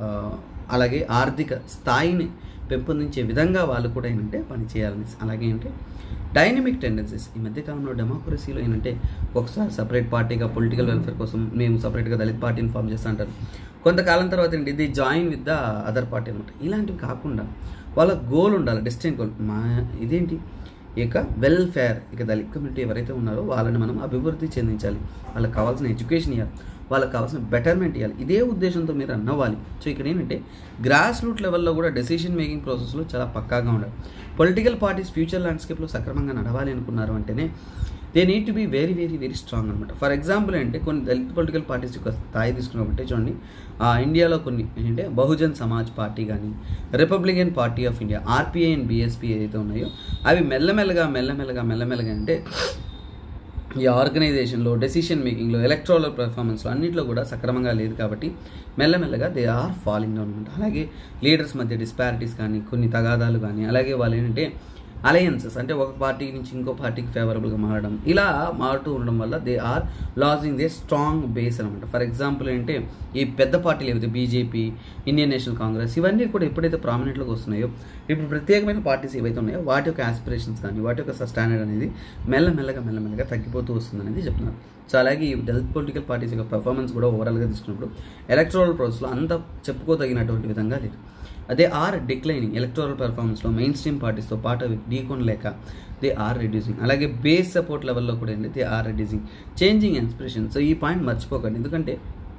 అలాగే ఆర్థిక స్థాయిని పెంపొందించే విధంగా వాళ్ళు కూడా ఏంటంటే పని చేయాలని అలాగే ఏంటంటే డైనమిక్ టెండెన్సీస్ ఈ మధ్యకాలంలో డెమోక్రసీలో ఏంటంటే ఒకసారి సపరేట్ పార్టీగా పొలిటికల్ వెల్ఫేర్ కోసం మేము సపరేట్గా దళిత్ పార్టీని ఫామ్ చేస్తా అంటారు కొంతకాలం తర్వాత ఏంటి ఇది join with the other party అనమాట ఇలాంటివి కాకుండా వాళ్ళ గోల్ ఉండాలి డిస్టెంట్ గోల్ మా ఇదేంటి ఇక వెల్ఫేర్ ఇక దళిత్ కమ్యూనిటీ ఎవరైతే ఉన్నారో వాళ్ళని మనం అభివృద్ధి చెందించాలి వాళ్ళకి కావాల్సిన ఎడ్యుకేషన్ ఇవ్వాలి వాళ్ళకి కావాల్సిన బెటర్మెంట్ ఇవ్వాలి ఇదే ఉద్దేశంతో మీరు రన్ అవ్వాలి సో ఇక్కడ ఏంటంటే గ్రాస్ రూట్ లెవెల్లో కూడా డెసిషన్ మేకింగ్ ప్రాసెస్లో చాలా పక్కాగా ఉండాలి పొలిటికల్ పార్టీస్ ఫ్యూచర్ ల్యాండ్స్కేప్లో సక్రమంగా నడవాలి అనుకున్నారు అంటేనే they need to be very very very strong అనమాట ఫర్ ఎగ్జాంపుల్ అంటే కొన్ని దళిత్ పొలిటికల్ పార్టీస్ యొక్క స్థాయి తీసుకున్నప్పుడు చూడండి ఇండియాలో కొన్ని ఏంటంటే బహుజన్ సమాజ్ పార్టీ కానీ Republican Party of India RPI and BSP ఏదైతే ఉన్నాయో అవి మెల్లమెల్లగా మెల్లమెల్లగా మెల్లమెల్లగా అంటే ఈ ఆర్గనైజేషన్లో డెసిషన్ మేకింగ్లో ఎలక్ట్రాల్ పెర్ఫార్మెన్స్లో అన్నింటిలో కూడా సక్రమంగా లేదు కాబట్టి మెల్లమెల్లగా దే ఆర్ ఫాలింగ్ డౌన్ అనమాట అలాగే లీడర్స్ మధ్య డిస్పారిటీస్ కానీ కొన్ని తగాదాలు కానీ అలాగే వాళ్ళు ఏంటంటే అలయన్సెస్ అంటే ఒక పార్టీ నుంచి ఇంకో పార్టీకి ఫేవరబుల్గా మారడం ఇలా మారుతూ ఉండడం వల్ల they are lodging they strong base అనమాట ఫర్ ఎగ్జాంపుల్ అంటే ఈ పెద్ద పార్టీలు ఏవైతే బీజేపీ ఇండియన్ నేషనల్ కాంగ్రెస్ ఇవన్నీ కూడా ఎప్పుడైతే ప్రామినెంట్లోకి వస్తున్నాయో ఇప్పుడు ప్రత్యేకమైన పార్టీస్ ఏవైతే ఉన్నాయో వాటి యొక్క ఆస్పిరేషన్స్ కానీ వాటి యొక్క స్టాండర్డ్ అనేది మెల్లమెల్లగా మెల్లమెల్లగా తగ్గిపోతూ వస్తుంది అనేది చెప్తున్నారు సో అలాగే ఈ దళిత్ పొలిటికల్ పార్టీస్ యొక్క పర్ఫార్మెన్స్ కూడా ఓవరాల్గా తీసుకున్నప్పుడు ఎలక్ట్రల్ ప్రాసెస్లో అంత చెప్పుకోదగినటువంటి విధంగా లేదు అదే ఆర్ డిక్లైనింగ్ ఎలక్టోరల్ పెర్ఫార్మెన్స్లో మెయిన్ స్ట్రీమ్ పార్టీస్తో పాటు అవి ఢీకొనలేక దే ఆర్ రెడ్యూసింగ్ అలాగే బేస్ సపోర్ట్ లెవెల్లో కూడా ఏంటి they are reducing changing inspiration so ఈ పాయింట్ మర్చిపోకండి ఎందుకంటే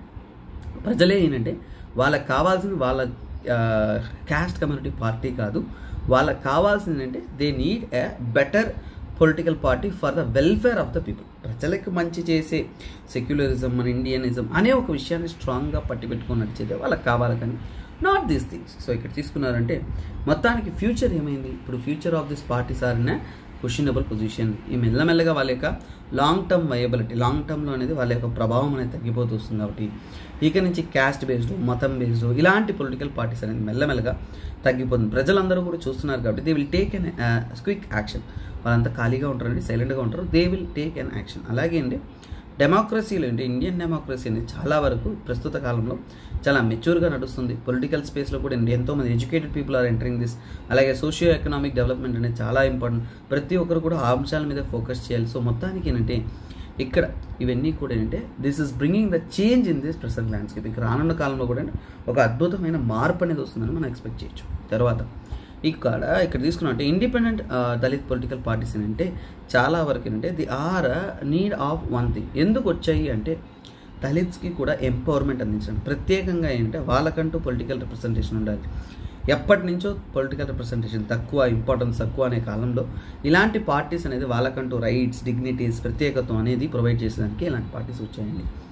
ప్రజలే ఏంటంటే వాళ్ళకి కావాల్సింది వాళ్ళ క్యాస్ట్ కమ్యూనిటీ పార్టీ కాదు వాళ్ళకి కావాల్సింది ఏంటంటే they need a better political party for the welfare of the people ప్రజలకు మంచి చేసే సెక్యులరిజం మన ఇండియనిజం అనే ఒక విషయాన్ని స్ట్రాంగ్గా పట్టి పెట్టుకుని నడిచేదే వాళ్ళకి కావాలి కానీ నాట్ దీస్ థింగ్స్ సో ఇక్కడ తీసుకున్నారంటే మొత్తానికి ఫ్యూచర్ ఏమైంది ఇప్పుడు future of this parties are in questionable position ఈ మెల్లమెల్లగా వాళ్ళ యొక్క లాంగ్ టర్మ్ వయబిలిటీ లాంగ్ టర్మ్లో అనేది వాళ్ళ యొక్క ప్రభావం అనేది తగ్గిపోతూ వస్తుంది కాబట్టి ఇక నుంచి క్యాస్ట్ బేస్డ్ మతం బేస్డ్ ఇలాంటి పొలిటికల్ పార్టీస్ అనేది మెల్లమెల్లగా తగ్గిపోతుంది ప్రజలందరూ కూడా చూస్తున్నారు కాబట్టి they will take an quick action వాళ్ళంతా ఖాళీగా ఉంటారండి సైలెంట్గా ఉంటారు they will take an action అలాగే అండి డెమోక్రసీలో అంటే ఇండియన్ డెమోక్రసీ అనేది చాలా వరకు ప్రస్తుత కాలంలో చాలా మెచ్యూర్గా నడుస్తుంది పొలిటికల్ స్పేస్లో కూడా ఎంతోమంది educated people are entering this అలాగే సోషియో ఎకనామిక్ డెవలప్మెంట్ అనేది చాలా ఇంపార్టెంట్ ప్రతి ఒక్కరు కూడా ఆ అంశాల మీద ఫోకస్ చేయాలి సో మొత్తానికి ఏంటంటే ఇక్కడ ఇవన్నీ కూడా ఏంటంటే this is bringing the change in this present landscape ఇక రానున్న కాలంలో కూడా ఒక అద్భుతమైన మార్పు అనేది వస్తుందని మనం ఎక్స్పెక్ట్ చేయొచ్చు తర్వాత ఇక్కడ ఇక్కడ తీసుకున్నట్టే ఇండిపెండెంట్ దళిత్ పొలిటికల్ పార్టీస్ అంటే చాలా వరకు ఏంటంటే the are need of one thing ఎందుకు వచ్చాయి అంటే దళిత్స్కి కూడా ఎంపవర్మెంట్ అందించడం ప్రత్యేకంగా ఏంటంటే వాళ్ళకంటూ పొలిటికల్ రిప్రజెంటేషన్ ఉండాలి ఎప్పటి నుంచో పొలిటికల్ రిప్రజెంటేషన్ తక్కువ ఇంపార్టెన్స్ తక్కువ అనే కాలంలో ఇలాంటి పార్టీస్ అనేది వాళ్ళకంటూ రైట్స్ డిగ్నిటీస్ ప్రత్యేకత్వం అనేది ప్రొవైడ్ చేసేదానికి ఇలాంటి పార్టీస్ వచ్చాయండి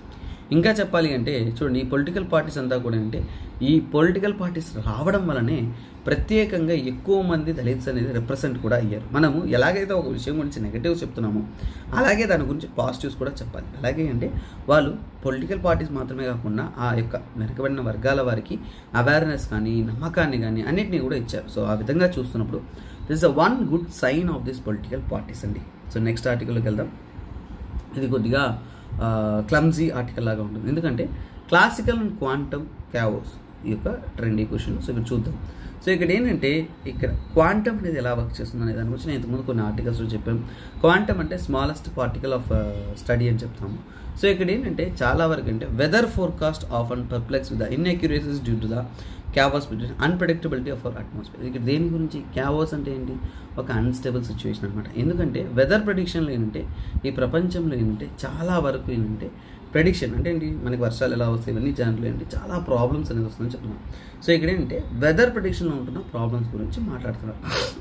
ఇంకా చెప్పాలి అంటే చూడండి ఈ పొలిటికల్ పార్టీస్ అంతా కూడా అంటే ఈ పొలిటికల్ పార్టీస్ రావడం వల్లనే ప్రత్యేకంగా ఎక్కువ మంది దళిత్స్ అనేది రిప్రజెంట్ కూడా అయ్యారు మనము ఎలాగైతే ఒక విషయం గురించి నెగటివ్స్ చెప్తున్నామో అలాగే దాని గురించి పాజిటివ్స్ కూడా చెప్పాలి అలాగే అంటే వాళ్ళు పొలిటికల్ పార్టీస్ మాత్రమే కాకుండా ఆ యొక్క వెనకబడిన వర్గాల వారికి అవేర్నెస్ కానీ నమ్మకాన్ని కానీ అన్నిటినీ కూడా ఇచ్చారు సో ఆ విధంగా చూస్తున్నప్పుడు this a one good sign of this political parties అండి సో నెక్స్ట్ ఆర్టికల్లోకి వెళ్దాం ఇది కొద్దిగా క్లమ్జీ ఆర్టికల్ లాగా ఉంటుంది ఎందుకంటే క్లాసికల్ అండ్ క్వాంటమ్ క్యావోస్ ఈ యొక్క ట్రెండీ క్వశ్చన్ సో ఇక్కడ చూద్దాం సో ఇక్కడ ఏంటంటే ఇక్కడ క్వాంటమ్ అనేది ఎలా వర్క్ చేస్తుంది అనే దాని గురించి నేను ఇంతకుముందు కొన్ని ఆర్టికల్స్లో చెప్పాను క్వాంటమ్ అంటే స్మాలెస్ట్ పార్టికల్ ఆఫ్ స్టడీ అని చెప్తాము సో ఇక్కడ ఏంటంటే చాలా వరకు అంటే weather forecast of and perplex with the inaccuracies due to the chaos between unpredictability of our atmosphere ఇక్కడ దేని గురించి క్యావోస్ అంటే ఏంటి ఒక అన్స్టేబుల్ సిచ్యువేషన్ అనమాట ఎందుకంటే వెదర్ ప్రెడిక్షన్లో ఏంటంటే ఈ ప్రపంచంలో ఏంటంటే చాలా వరకు ఏంటంటే ప్రెడిక్షన్ అంటే ఏంటి మనకి వర్షాలు ఎలా వస్తాయి ఇవన్నీ దాంట్లో ఏంటి చాలా ప్రాబ్లమ్స్ అనేది వస్తుందని చెప్తున్నాం సో ఇక్కడ ఏంటంటే వెదర్ ప్రెడిక్షన్లో ఉంటున్న ప్రాబ్లమ్స్ గురించి మాట్లాడుతున్నాం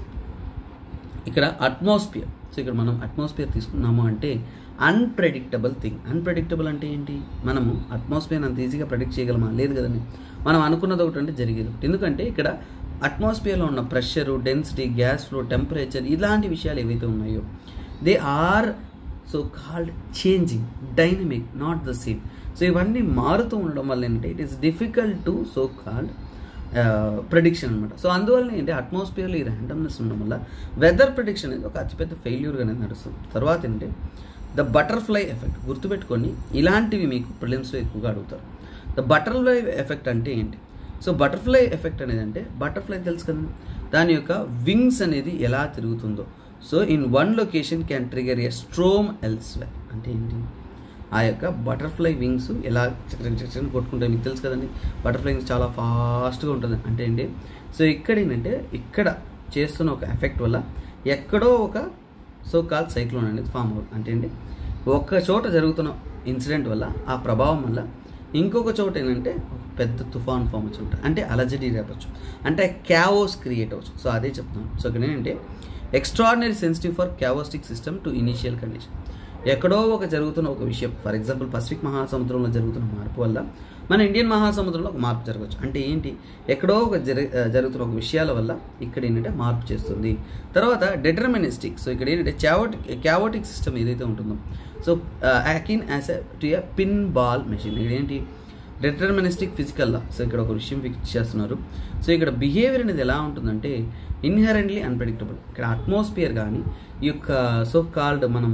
ఇక్కడ అట్మాస్ఫియర్ సో ఇక్కడ మనం అట్మాస్ఫియర్ తీసుకున్నాము అంటే అన్ప్రెడిక్టబుల్ థింగ్ అన్ప్రెడిక్టబుల్ అంటే ఏంటి మనము అట్మాస్ఫియర్ అంత ఈజీగా ప్రెడిక్ట్ చేయగలమా లేదు కదండి మనం అనుకున్నది ఒకటి అంటే జరిగేది ఒకటి ఎందుకంటే ఇక్కడ అట్మాస్ఫియర్లో ఉన్న pressure density gas flow temperature ఇలాంటి విషయాలు ఏవైతే ఉన్నాయో they are so called changing dynamic not the same so ఇవన్నీ మారుతూ ఉండడం వల్ల ఏంటంటే it is difficult to so called prediction అనమాట సో అందువల్ల ఏంటి అట్మాస్ఫియర్లో ఈ ర్యాండమ్నెస్ ఉండడం వల్ల వెదర్ ప్రిడిక్షన్ అనేది ఒక అతిపెద్ద ఫెయిల్యూర్ అనేది నడుస్తుంది తర్వాత ఏంటంటే ద బటర్ఫ్లై ఎఫెక్ట్ గుర్తుపెట్టుకొని ఇలాంటివి మీకు ప్రిలిమ్స్లో ఎక్కువగా అడుగుతారు ద బటర్ఫ్లై ఎఫెక్ట్ అంటే ఏంటి సో బటర్ఫ్లై ఎఫెక్ట్ అనేది అంటే బటర్ఫ్లై తెలుసు కదా దాని యొక్క వింగ్స్ అనేది ఎలా తిరుగుతుందో so in one location can trigger a storm elsewhere అంటే ఏంటి ఆ యొక్క బటర్ఫ్లై వింగ్స్ ఎలా చక్రం చక్రం కొట్టుకుంటాయి మీకు తెలుసు కదండి బటర్ఫ్లై వింగ్స్ చాలా ఫాస్ట్గా ఉంటుంది అంటే ఏంటి సో ఇక్కడ ఏంటంటే ఇక్కడ చేస్తున్న ఒక ఎఫెక్ట్ వల్ల ఎక్కడో ఒక సో కాల్ సైక్లోన్ అనేది ఫామ్ అవుతుంది అంటే ఏంటి ఒక్క చోట జరుగుతున్న ఇన్సిడెంట్ వల్ల ఆ ప్రభావం వల్ల ఇంకొక చోట ఏంటంటే ఒక పెద్ద తుఫాన్ ఫామ్ వచ్చి ఉంటుంది అంటే అలజడి రేపచ్చు అంటే క్యావోస్ క్రియేట్ అవ్వచ్చు సో అదే చెప్తున్నాను సో ఇక్కడ ఏంటంటే extraordinary sensitive for chaotic system to initial condition ఎక్కడో ఒక జరుగుతున్న ఒక విషయం ఫర్ ఎగ్జాంపుల్ పసిఫిక్ మహాసముద్రంలో జరుగుతున్న మార్పు వల్ల మన ఇండియన్ మహాసముద్రంలో ఒక మార్పు జరగవచ్చు అంటే ఏంటి ఎక్కడో ఒక జరి జరుగుతున్న ఒక విషయాల వల్ల ఇక్కడ ఏంటంటే మార్పు చేస్తుంది తర్వాత డెటర్మినిస్టిక్ సో ఇక్కడ ఏంటంటే క్యావోటిక్ క్యావోటిక్ సిస్టమ్ ఏదైతే ఉంటుందో so akin as a to a pin ball machine ఇక్కడ ఏంటి డెటర్మినిస్టిక్ ఫిజికల్ లా సో ఇక్కడ ఒక విషయం ఫిక్స్ చేస్తున్నారు సో ఇక్కడ బిహేవియర్ అనేది ఎలా ఉంటుందంటే ఇన్హెరెంట్లీ అన్ప్రెడిక్టబుల్ ఇక్కడ అట్మాస్ఫియర్ కానీ ఈ యొక్క సో కాల్డ్ మనం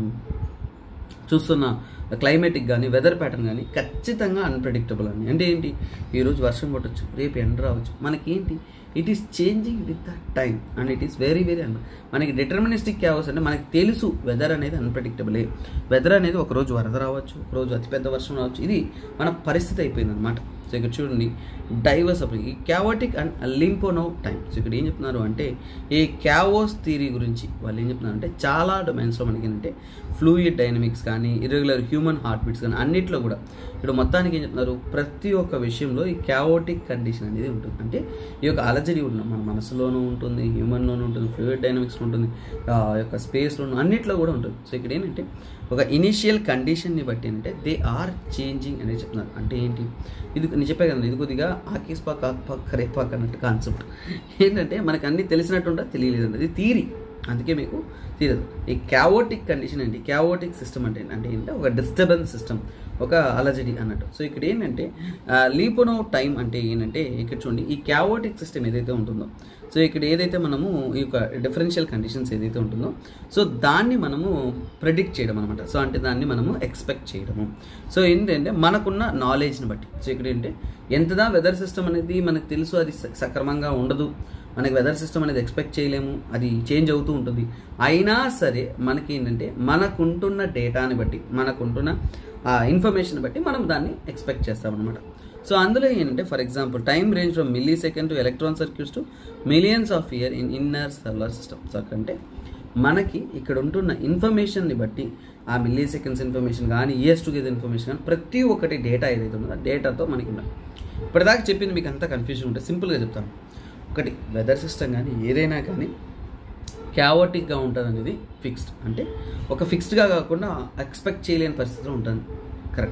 చూస్తున్న క్లైమేటిక్ కానీ వెదర్ ప్యాటర్న్ కానీ ఖచ్చితంగా అన్ప్రెడిక్టబుల్ అండి అంటే ఏంటి ఈరోజు వర్షం కొట్టచ్చు రేపు ఎండ రావచ్చు మనకేంటి it is changing with the time and it is very very un మనకి డిటర్మినిస్టిక్ క్యావస్ అంటే మనకి తెలుసు వెదర్ అనేది అన్ప్రెడిక్టబులే వెదర్ అనేది ఒకరోజు వరద రావచ్చు ఒకరోజు అతిపెద్ద వర్షం రావచ్చు ఇది మన పరిస్థితి అయిపోయింది అనమాట సో ఇక్కడ చూడండి డైవర్స్ అప్పుడు ఈ క్యావోటిక్ అండ్ లింపోనో టైం సో ఇక్కడ ఏం చెప్తున్నారు అంటే ఈ క్యావోస్ థియరీ గురించి వాళ్ళు ఏం చెప్తున్నారు అంటే చాలా డొమైన్స్లో మనకి ఏంటంటే ఫ్లూయిడ్ డైనమిక్స్ కానీ ఇరెగ్యులర్ హ్యూమన్ హార్ట్ బీట్స్ కానీ అన్నిట్లో కూడా ఇప్పుడు మొత్తానికి ఏం చెప్తున్నారు ప్రతి ఒక్క విషయంలో ఈ క్యావోటిక్ కండిషన్ అనేది ఉంటుంది అంటే ఈ యొక్క అలజడి ఉన్న మన మనసులోనూ ఉంటుంది హ్యూమన్లోనూ ఉంటుంది ఫ్లూయిడ్ డైనమిక్స్లో ఉంటుంది ఆ యొక్క స్పేస్లోనూ అన్నిట్లో కూడా ఉంటుంది సో ఇక్కడ ఏంటంటే ఒక ఇనిషియల్ కండిషన్ని బట్టి ఏంటంటే దే ఆర్ చేంజింగ్ అనేది చెప్తున్నారు అంటే ఏంటి ఇది నేను చెప్పే కదండి ఇది కొద్దిగా ఆకీస్ పాక్ ఆక్ రేపాక్ అన్నట్టు కాన్సెప్ట్ ఏంటంటే మనకు అన్నీ తెలిసినట్టుంటా తెలియలేదండి ఇది థీరీ అందుకే మీకు తెలియదు ఈ క్యావోటిక్ కండిషన్ ఏంటి క్యావోటిక్ సిస్టమ్ అంటే ఏంటి? అంటే ఏంటంటే ఒక డిస్టర్బెన్స్ సిస్టమ్ ఒక అలజడి అన్నట్టు సో ఇక్కడ ఏంటంటే లీపోనో టైం అంటే ఏంటంటే ఇక్కడ చూడండి ఈ క్యావోటిక్ సిస్టమ్ ఏదైతే ఉంటుందో సో ఇక్కడ ఏదైతే మనము ఈ యొక్క డిఫరెన్షియల్ కండిషన్స్ ఏదైతే ఉంటుందో సో దాన్ని మనము ప్రెడిక్ట్ చేయడం అనమాట సో అంటే దాన్ని మనము ఎక్స్పెక్ట్ చేయడము సో ఏంటంటే మనకున్న నాలెడ్జ్ని బట్టి సో ఇక్కడ ఏంటంటే ఎంతదా వెదర్ సిస్టమ్ అనేది మనకు తెలుసు అది స- సక్రమంగా ఉండదు మనకి వెదర్ సిస్టమ్ అనేది ఎక్స్పెక్ట్ చేయలేము అది చేంజ్ అవుతూ ఉంటుంది అయినా సరే మనకి ఏంటంటే మనకుంటున్న డేటాని బట్టి మనకుంటున్న ఇన్ఫర్మేషన్ బట్టి మనం దాన్ని ఎక్స్పెక్ట్ చేస్తామన్నమాట సో అందులో ఏంటంటే for example time range from milli second to electron circuits to millions of year in inner solar system so అంటే మనకి ఇక్కడ ఉంటున్న ఇన్ఫర్మేషన్ని బట్టి ఆ మిల్లీ సెకండ్స్ ఇన్ఫర్మేషన్ కానీ ఇయర్స్ టుగెదర్ ఇన్ఫర్మేషన్ కానీ ప్రతి ఒక్కటి డేటా ఏదైతే ఉందో ఆ డేటాతో మనకి ఉండాలి ఇప్పటిదాకా చెప్పింది మీకు అంతా కన్ఫ్యూజన్ ఉంటుంది సింపుల్గా చెప్తాను ఒకటి వెదర్ సిస్టమ్ కానీ ఏదైనా కానీ క్యావోటిక్గా ఉంటుంది అనేది ఫిక్స్డ్ అంటే ఒక ఫిక్స్డ్గా కాకుండా ఎక్స్పెక్ట్ చేయలేని పరిస్థితిలో ఉంటుంది కరెక్ట్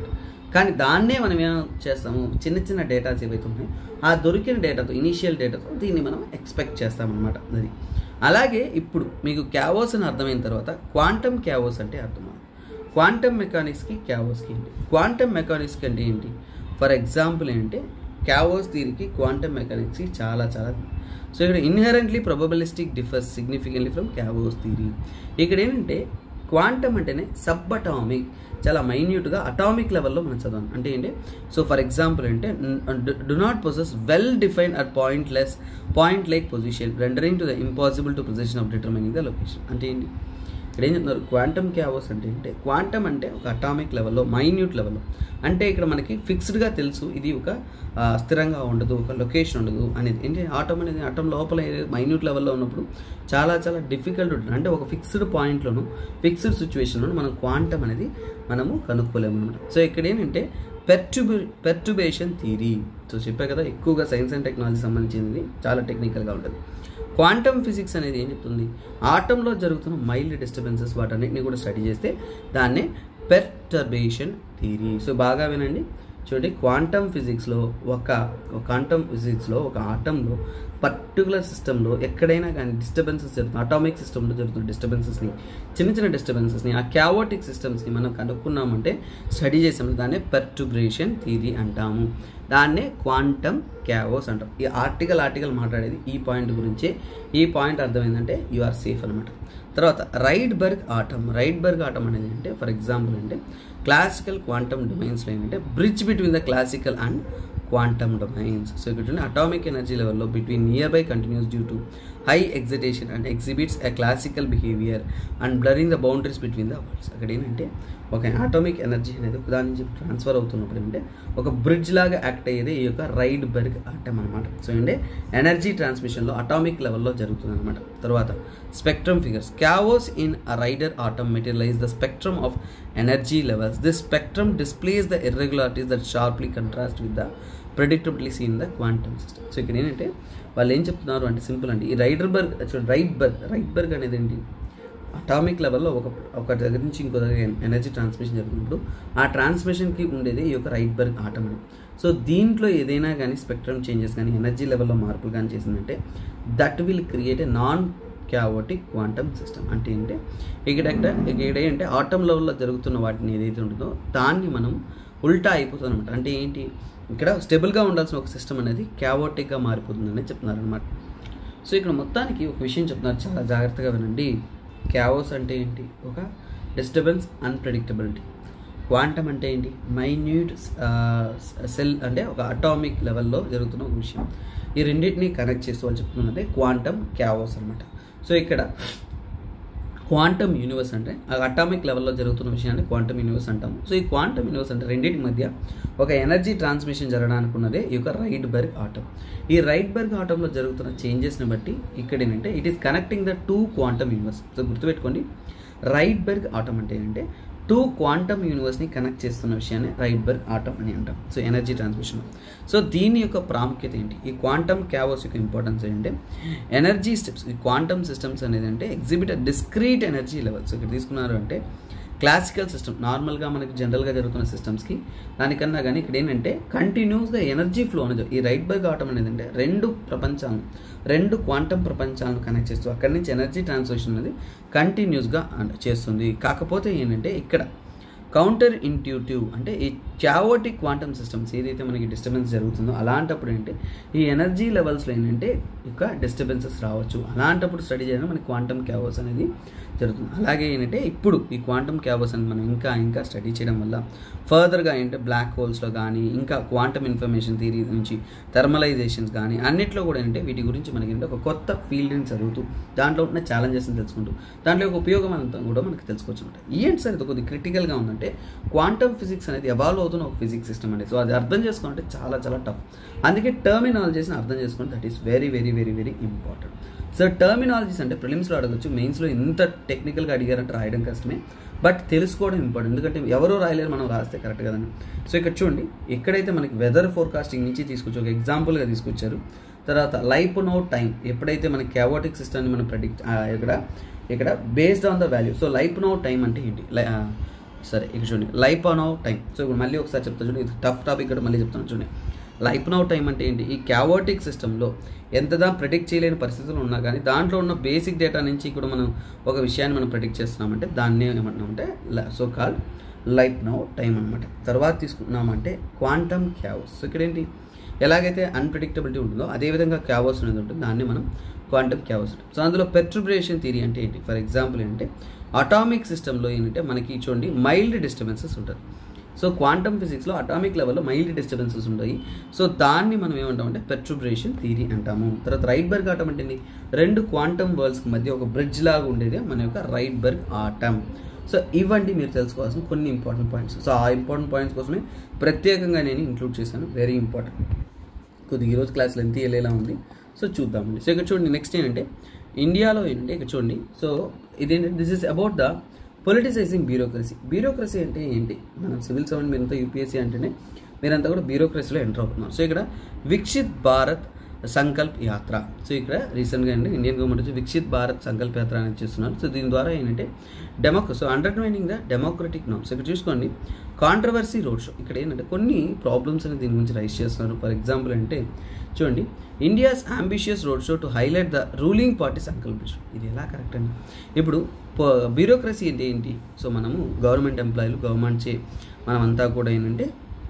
కానీ దాన్నే మనం ఏం చేస్తాము చిన్న చిన్న డేటాస్ ఏవైతే ఉన్నాయో ఆ దొరికిన డేటాతో ఇనీషియల్ డేటాతో దీన్ని మనం ఎక్స్పెక్ట్ చేస్తామన్నమాట అది అలాగే ఇప్పుడు మీకు క్యావోస్ అని అర్థమైన తర్వాత క్వాంటమ్ క్యావోస్ అంటే అర్థం క్వాంటమ్ మెకానిక్స్కి క్యావోస్కి ఏంటి క్వాంటమ్ మెకానిక్స్కి అంటే ఏంటి ఫర్ ఎగ్జాంపుల్ ఏంటంటే క్యావోస్ థీరీకి క్వాంటమ్ మెకానిక్స్కి చాలా చాలా సో ఇక్కడ inherently probabilistic differs significantly from chaos theory ఇక్కడ ఏంటంటే క్వాంటమ్ అంటేనే సబ్ అటామిక్ చాలా మైన్యూట్గా అటామిక్ లెవెల్లో మనం చదవాలి అంటే ఏంటి సో ఫర్ ఎగ్జాంపుల్ అంటే do not possess well define at point less point like position rendering to the impossible to position of determining the location అంటే ఏంటి ఇక్కడ ఏం చెప్తున్నారు క్వాంటమ్ క్యావోస్ అంటే ఏంటి క్వాంటమ్ అంటే ఒక అటామిక్ లెవెల్లో మైన్యూట్ లెవెల్లో అంటే ఇక్కడ మనకి ఫిక్స్డ్గా తెలుసు ఇది ఒక ఆ, స్థిరంగా ఉండదు ఒక లొకేషన్ ఉండదు అనేది ఏంటి ఆటం అనేది ఆటం లోపల మైన్యూట్ లెవెల్లో ఉన్నప్పుడు చాలా చాలా డిఫికల్ట్ ఉంటుంది అంటే ఒక ఫిక్స్డ్ పాయింట్లోను ఫిక్స్డ్ సిచ్యువేషన్లోను మనం క్వాంటమ్ అనేది మనము కనుక్కోలేము అనమాట సో ఇక్కడ ఏంటంటే పెర్టుబే పెర్టుబేషన్ థీరీ సో చెప్పా కదా ఎక్కువగా సైన్స్ అండ్ టెక్నాలజీ సంబంధించింది చాలా టెక్నికల్గా ఉంటుంది క్వాంటమ్ ఫిజిక్స్ అనేది ఏం చెప్తుంది ఆటంలో జరుగుతున్న మైల్డ్ డిస్టర్బెన్సెస్ వాటన్నిటిని కూడా స్టడీ చేస్తే దాన్నే పెర్టర్బేషన్ థియరీ సో బాగా వినండి చూడండి క్వాంటమ్ ఫిజిక్స్లో ఒక క్వాంటమ్ ఫిజిక్స్లో ఒక ఆటంలో పర్టికులర్ సిస్టంలో ఎక్కడైనా కానీ డిస్టర్బెన్సెస్ జరుగుతుంది అటామిక్ సిస్టంలో జరుగుతున్న డిస్టర్బెన్సెస్ని చిన్న చిన్న డిస్టర్బెన్సెస్ని ఆ క్యావోటిక్ సిస్టమ్స్ని మనం కనుక్కున్నామంటే స్టడీ చేసామంటే దాన్నే పెర్టుబ్రేషన్ థియరీ అంటాము దాన్నే క్వాంటమ్ క్యావోస్ అంటాం ఈ ఆర్టికల్ ఆర్టికల్ మాట్లాడేది ఈ పాయింట్ గురించే ఈ పాయింట్ అర్థమైందంటే యు ఆర్ సేఫ్ అనమాట తర్వాత Rydberg atom Rydberg atom అనేది అంటే ఫర్ ఎగ్జాంపుల్ అంటే క్లాసికల్ క్వాంటమ్ డొమైన్స్లో ఏంటంటే bridge between the classical and quantum domains so ఇక్కడ చూడండి అటామిక్ ఎనర్జీ లెవెల్లో between nearby continuous due to high excitation and exhibits a classical behaviour and blurring the boundaries between the words అక్కడ ఏంటంటే ఒక atomic energy అనేది ఒక దాని నుంచి ట్రాన్స్ఫర్ అవుతున్నప్పుడు ఏంటంటే ఒక బ్రిడ్జ్ లాగా యాక్ట్ అయ్యేది ఈ యొక్క రైడ్ బర్గ్ ఆటమ్ అనమాట సో ఏంటంటే ఎనర్జీ ట్రాన్స్మిషన్లో అటామిక్ లెవెల్లో జరుగుతుంది అనమాట తర్వాత spectrum figures chaos in a Rydberg atom materialise the spectrum of energy levels this spectrum displays the irregularities that sharply contrast with the predictability seen the quantum system so ఇక్కడ ఏంటంటే వాళ్ళు ఏం చెప్తున్నారు అంటే సింపుల్ అంటే ఈ Rydberg Rydberg Rydberg అనేది ఏంటి అటామిక్ లెవెల్లో ఒక ఒక దగ్గర నుంచి ఇంకో దగ్గర ఎనర్జీ ట్రాన్స్మిషన్ జరుగుతున్నప్పుడు ఆ ట్రాన్స్మిషన్కి ఉండేది ఈ యొక్క రైట్ బర్గ్ ఆటం అని సో దీంట్లో ఏదైనా కానీ స్పెక్ట్రమ్ చేంజెస్ కానీ ఎనర్జీ లెవెల్లో మార్పులు కానీ చేసిందంటే that will create a non chaotic quantum system అంటే ఏంటంటే ఇక్కడ ఇక్కడ ఏంటంటే ఆటం లెవెల్లో జరుగుతున్న వాటిని ఏదైతే ఉంటుందో దాన్ని మనం ఉల్టా అయిపోతుంది అనమాట అంటే ఏంటి ఇక్కడ స్టెబుల్గా ఉండాల్సిన ఒక సిస్టమ్ అనేది క్యావోటిక్గా మారిపోతుందని చెప్తున్నారు అనమాట సో ఇక్కడ మొత్తానికి ఒక విషయం చెప్తున్నారు చాలా జాగ్రత్తగా వినండి క్యావోస్ అంటే ఏంటి ఒక డిస్టర్బెన్స్ అన్ప్రెడిక్టబిలిటీ క్వాంటమ్ అంటే ఏంటి మైన్యూట్ సెల్ అంటే ఒక అటామిక్ లెవెల్లో జరుగుతున్న ఒక విషయం ఈ రెండింటిని కనెక్ట్ చేస్తూ వాళ్ళు చెప్తున్నది క్వాంటమ్ క్యావోస్ అనమాట సో ఇక్కడ క్వాంటమ్ యూనివర్స్ అంటే ఆ అటామిక్ లెవెల్లో జరుగుతున్న విషయాన్ని క్వాంటమ్ యూనివర్స్ అంటాము సో ఈ క్వాంటమ్ యూనివర్స్ అంటే రెండింటి మధ్య ఒక ఎనర్జీ ట్రాన్స్మిషన్ జరగడానికి ఉన్నదే ఈ యొక్క రైట్ బర్గ్ ఆటమ్ ఈ రైట్ బర్గ్ ఆటంలో జరుగుతున్న చేంజెస్ని బట్టి ఇక్కడ ఏంటంటే it is connecting the two quantum universe so గుర్తుపెట్టుకోండి రైట్ బర్గ్ ఆటమ్ అంటే ఏంటంటే టూ క్వాంటమ్ యూనివర్స్ని కనెక్ట్ చేస్తున్న విషయాన్ని రైట్ బర్గ్ ఆటమ్ అని అంటాం సో ఎనర్జీ ట్రాన్స్మిషన్ సో దీని యొక్క ప్రాముఖ్యత ఏంటి ఈ క్వాంటమ్ క్యావోస్ యొక్క ఇంపార్టెన్స్ ఏంటంటే ఎనర్జీ స్టెప్స్ ఈ క్వాంటమ్ సిస్టమ్స్ అనేది అంటే ఎగ్జిబిట్ డిస్క్రీట్ ఎనర్జీ లెవెల్స్ ఇక్కడ తీసుకున్నారు అంటే క్లాసికల్ సిస్టమ్ నార్మల్గా మనకి జనరల్గా జరుగుతున్న సిస్టమ్స్కి దానికన్నా కానీ ఇక్కడ ఏంటంటే కంటిన్యూస్గా ఎనర్జీ ఫ్లో అనేది ఈ రైట్ బర్గ్ ఆటం అనేది అంటే రెండు ప్రపంచాలను రెండు క్వాంటమ్ ప్రపంచాలను కనెక్ట్ చేస్తూ అక్కడి నుంచి ఎనర్జీ ట్రాన్స్లేషన్ అనేది కంటిన్యూస్గా చేస్తుంది కాకపోతే ఏంటంటే ఇక్కడ కౌంటర్ ఇంట్యూటివ్ అంటే ఈ చావోటిక్ క్వాంటమ్ సిస్టమ్స్ ఏదైతే మనకి డిస్టర్బెన్స్ జరుగుతుందో అలాంటప్పుడు ఏంటంటే ఈ ఎనర్జీ లెవెల్స్లో ఏంటంటే ఇక డిస్టర్బెన్సెస్ రావచ్చు అలాంటప్పుడు స్టడీ చేయడం మనకి క్వాంటమ్ క్యావోస్ అనేది జరుగుతుంది అలాగే ఏంటంటే ఇప్పుడు ఈ క్వాంటమ్ క్యాబోస్ అని మనం ఇంకా ఇంకా స్టడీ చేయడం వల్ల ఫర్దర్గా ఏంటంటే బ్లాక్ హోల్స్లో కానీ ఇంకా క్వాంటమ్ ఇన్ఫర్మేషన్ థియరీ నుంచి థర్మలైజేషన్స్ కానీ అన్నిట్లో కూడా ఏంటంటే వీటి గురించి మనకి ఏంటంటే ఒక కొత్త ఫీల్డ్ని చదువుతూ దాంట్లో ఉన్న ఛాలెంజెస్ని తెలుసుకుంటూ దాంట్లో ఒక ఉపయోగం అంతా కూడా మనకి తెలుసుకోవచ్చు అనమాట ఏంటి సార్ ఇది కొద్ది క్రిటికల్గా ఉందంటే క్వాంటమ్ ఫిజిక్స్ అనేది ఎవాల్వ్ అవుతున్న ఒక ఫిజిక్స్ సిస్టమ్ అనేది సో అది అర్థం చేసుకోవాలంటే చాలా చాలా టఫ్ అందుకే టర్మినాలజీస్ని అర్థం చేసుకోండి that is very very very very important so terminologies అంటే ప్రిలిమ్స్లో అడగచ్చు మెయిన్స్లో ఎంత టెక్నికల్గా అడిగారంటే రాయడం కష్టమే బట్ తెలుసుకోవడం ఇంపార్టెంట్ ఎందుకంటే ఎవరో రాయలేరు మనం రాస్తే కరెక్ట్ కదండి సో ఇక్కడ చూడండి ఎక్కడైతే మనకి వెదర్ ఫోర్కాస్టింగ్ నుంచి తీసుకొచ్చి ఒక ఎగ్జాంపుల్గా తీసుకొచ్చారు తర్వాత లైఫ్ నో టైం ఎప్పుడైతే మన క్యావోటిక్ సిస్టమ్ని మనం ప్రెడిక్ట్ ఇక్కడ ఇక్కడ based on the value so life no time అంటే ఏంటి సరే ఇక చూడండి life on of time so ఇప్పుడు మళ్ళీ ఒకసారి చెప్తా చూడండి ఇది టఫ్ టాపిక్ ఇక్కడ మళ్ళీ చెప్తాను చూడండి లైఫ్ నౌ టైం అంటే ఏంటి ఈ క్యావోటిక్ సిస్టంలో ఎంతదా ప్రిడిక్ట్ చేయలేని పరిస్థితులు ఉన్నా కానీ దాంట్లో ఉన్న బేసిక్ డేటా నుంచి కూడా మనం ఒక విషయాన్ని మనం ప్రిడిక్ట్ చేస్తున్నామంటే దాన్ని ఏమంటున్నామంటే so called life now time అనమాట తర్వాత తీసుకున్నామంటే క్వాంటమ్ క్యావోస్ సో ఇక్కడ ఏంటి ఎలాగైతే అన్ప్రిడిక్టబిలిటీ ఉంటుందో అదేవిధంగా క్యావోస్ అనేది ఉంటుంది దాన్ని మనం క్వాంటమ్ క్యావోస్ సో అందులో పెర్ట్రిబ్రేషన్ థియరీ అంటే ఏంటి ఫర్ ఎగ్జాంపుల్ ఏంటంటే అటామిక్ సిస్టంలో ఏంటంటే మనకి చూడండి మైల్డ్ డిస్టర్బెన్సెస్ ఉంటుంది సో క్వాంటమ్ ఫిజిక్స్లో అటామిక్ లెవెల్లో మైల్డ్ డిస్టర్బెన్సెస్ ఉంటాయి సో దాన్ని మనం ఏమంటామంటే పెర్ట్రిబ్రేషన్ థియరీ అంటాము తర్వాత రైట్ బర్గ్ ఆటం అంటే ఏంటి? రెండు క్వాంటమ్ వరల్డ్స్కి మధ్య ఒక బ్రిడ్జ్ లాగా ఉండేది మన యొక్క రైట్ బర్గ్ ఆటమ్ సో ఇవ్వండి మీరు తెలుసుకోవాల్సిన కొన్ని ఇంపార్టెంట్ పాయింట్స్ సో ఆ ఇంపార్టెంట్ పాయింట్స్ కోసమే ప్రత్యేకంగా నేను ఇంక్లూడ్ చేశాను వెరీ ఇంపార్టెంట్ కొద్దిగా ఈరోజు క్లాస్లో ఎంత వెళ్ళేలా ఉంది సో చూద్దామండి సో ఇక్కడ చూడండి నెక్స్ట్ ఏంటంటే ఇండియాలో ఏంటంటే ఇక్కడ చూడండి సో ఇదేంటంటే this is about the politicising bureaucracy bureaucracy అంటే ఏంటి మనం సివిల్ సర్వెంట్ మీరంతా యూపీఎస్సీ అంటేనే మీరంతా కూడా బ్యూరోక్రసీలో ఎంటర్ అవుతున్నారు సో ఇక్కడ విక్షిత్ భారత్ సంకల్ప్ యాత్ర సో ఇక్కడ రీసెంట్గా అండి ఇండియన్ గవర్నమెంట్ వచ్చి విక్షిత్ భారత్ సంకల్ప్ యాత్ర అనేది చేస్తున్నారు సో దీని ద్వారా ఏంటంటే డెమోక్ర so undermining the democratic norms ఇక్కడ చూసుకోండి కాంట్రవర్సీ రోడ్ షో ఇక్కడ ఏంటంటే కొన్ని ప్రాబ్లమ్స్ అనేది దీని గురించి రైస్ చేస్తున్నారు ఫర్ ఎగ్జాంపుల్ అంటే చూడండి India's ambitious road show to highlight the ruling party సంకల్పించడం ఇది ఎలా కరెక్ట్ అండి ఇప్పుడు బ్యూరోక్రసీ అంటే ఏంటి సో మనము గవర్నమెంట్ ఎంప్లాయీలు గవర్నమెంట్ చే మనమంతా కూడా ఏంటంటే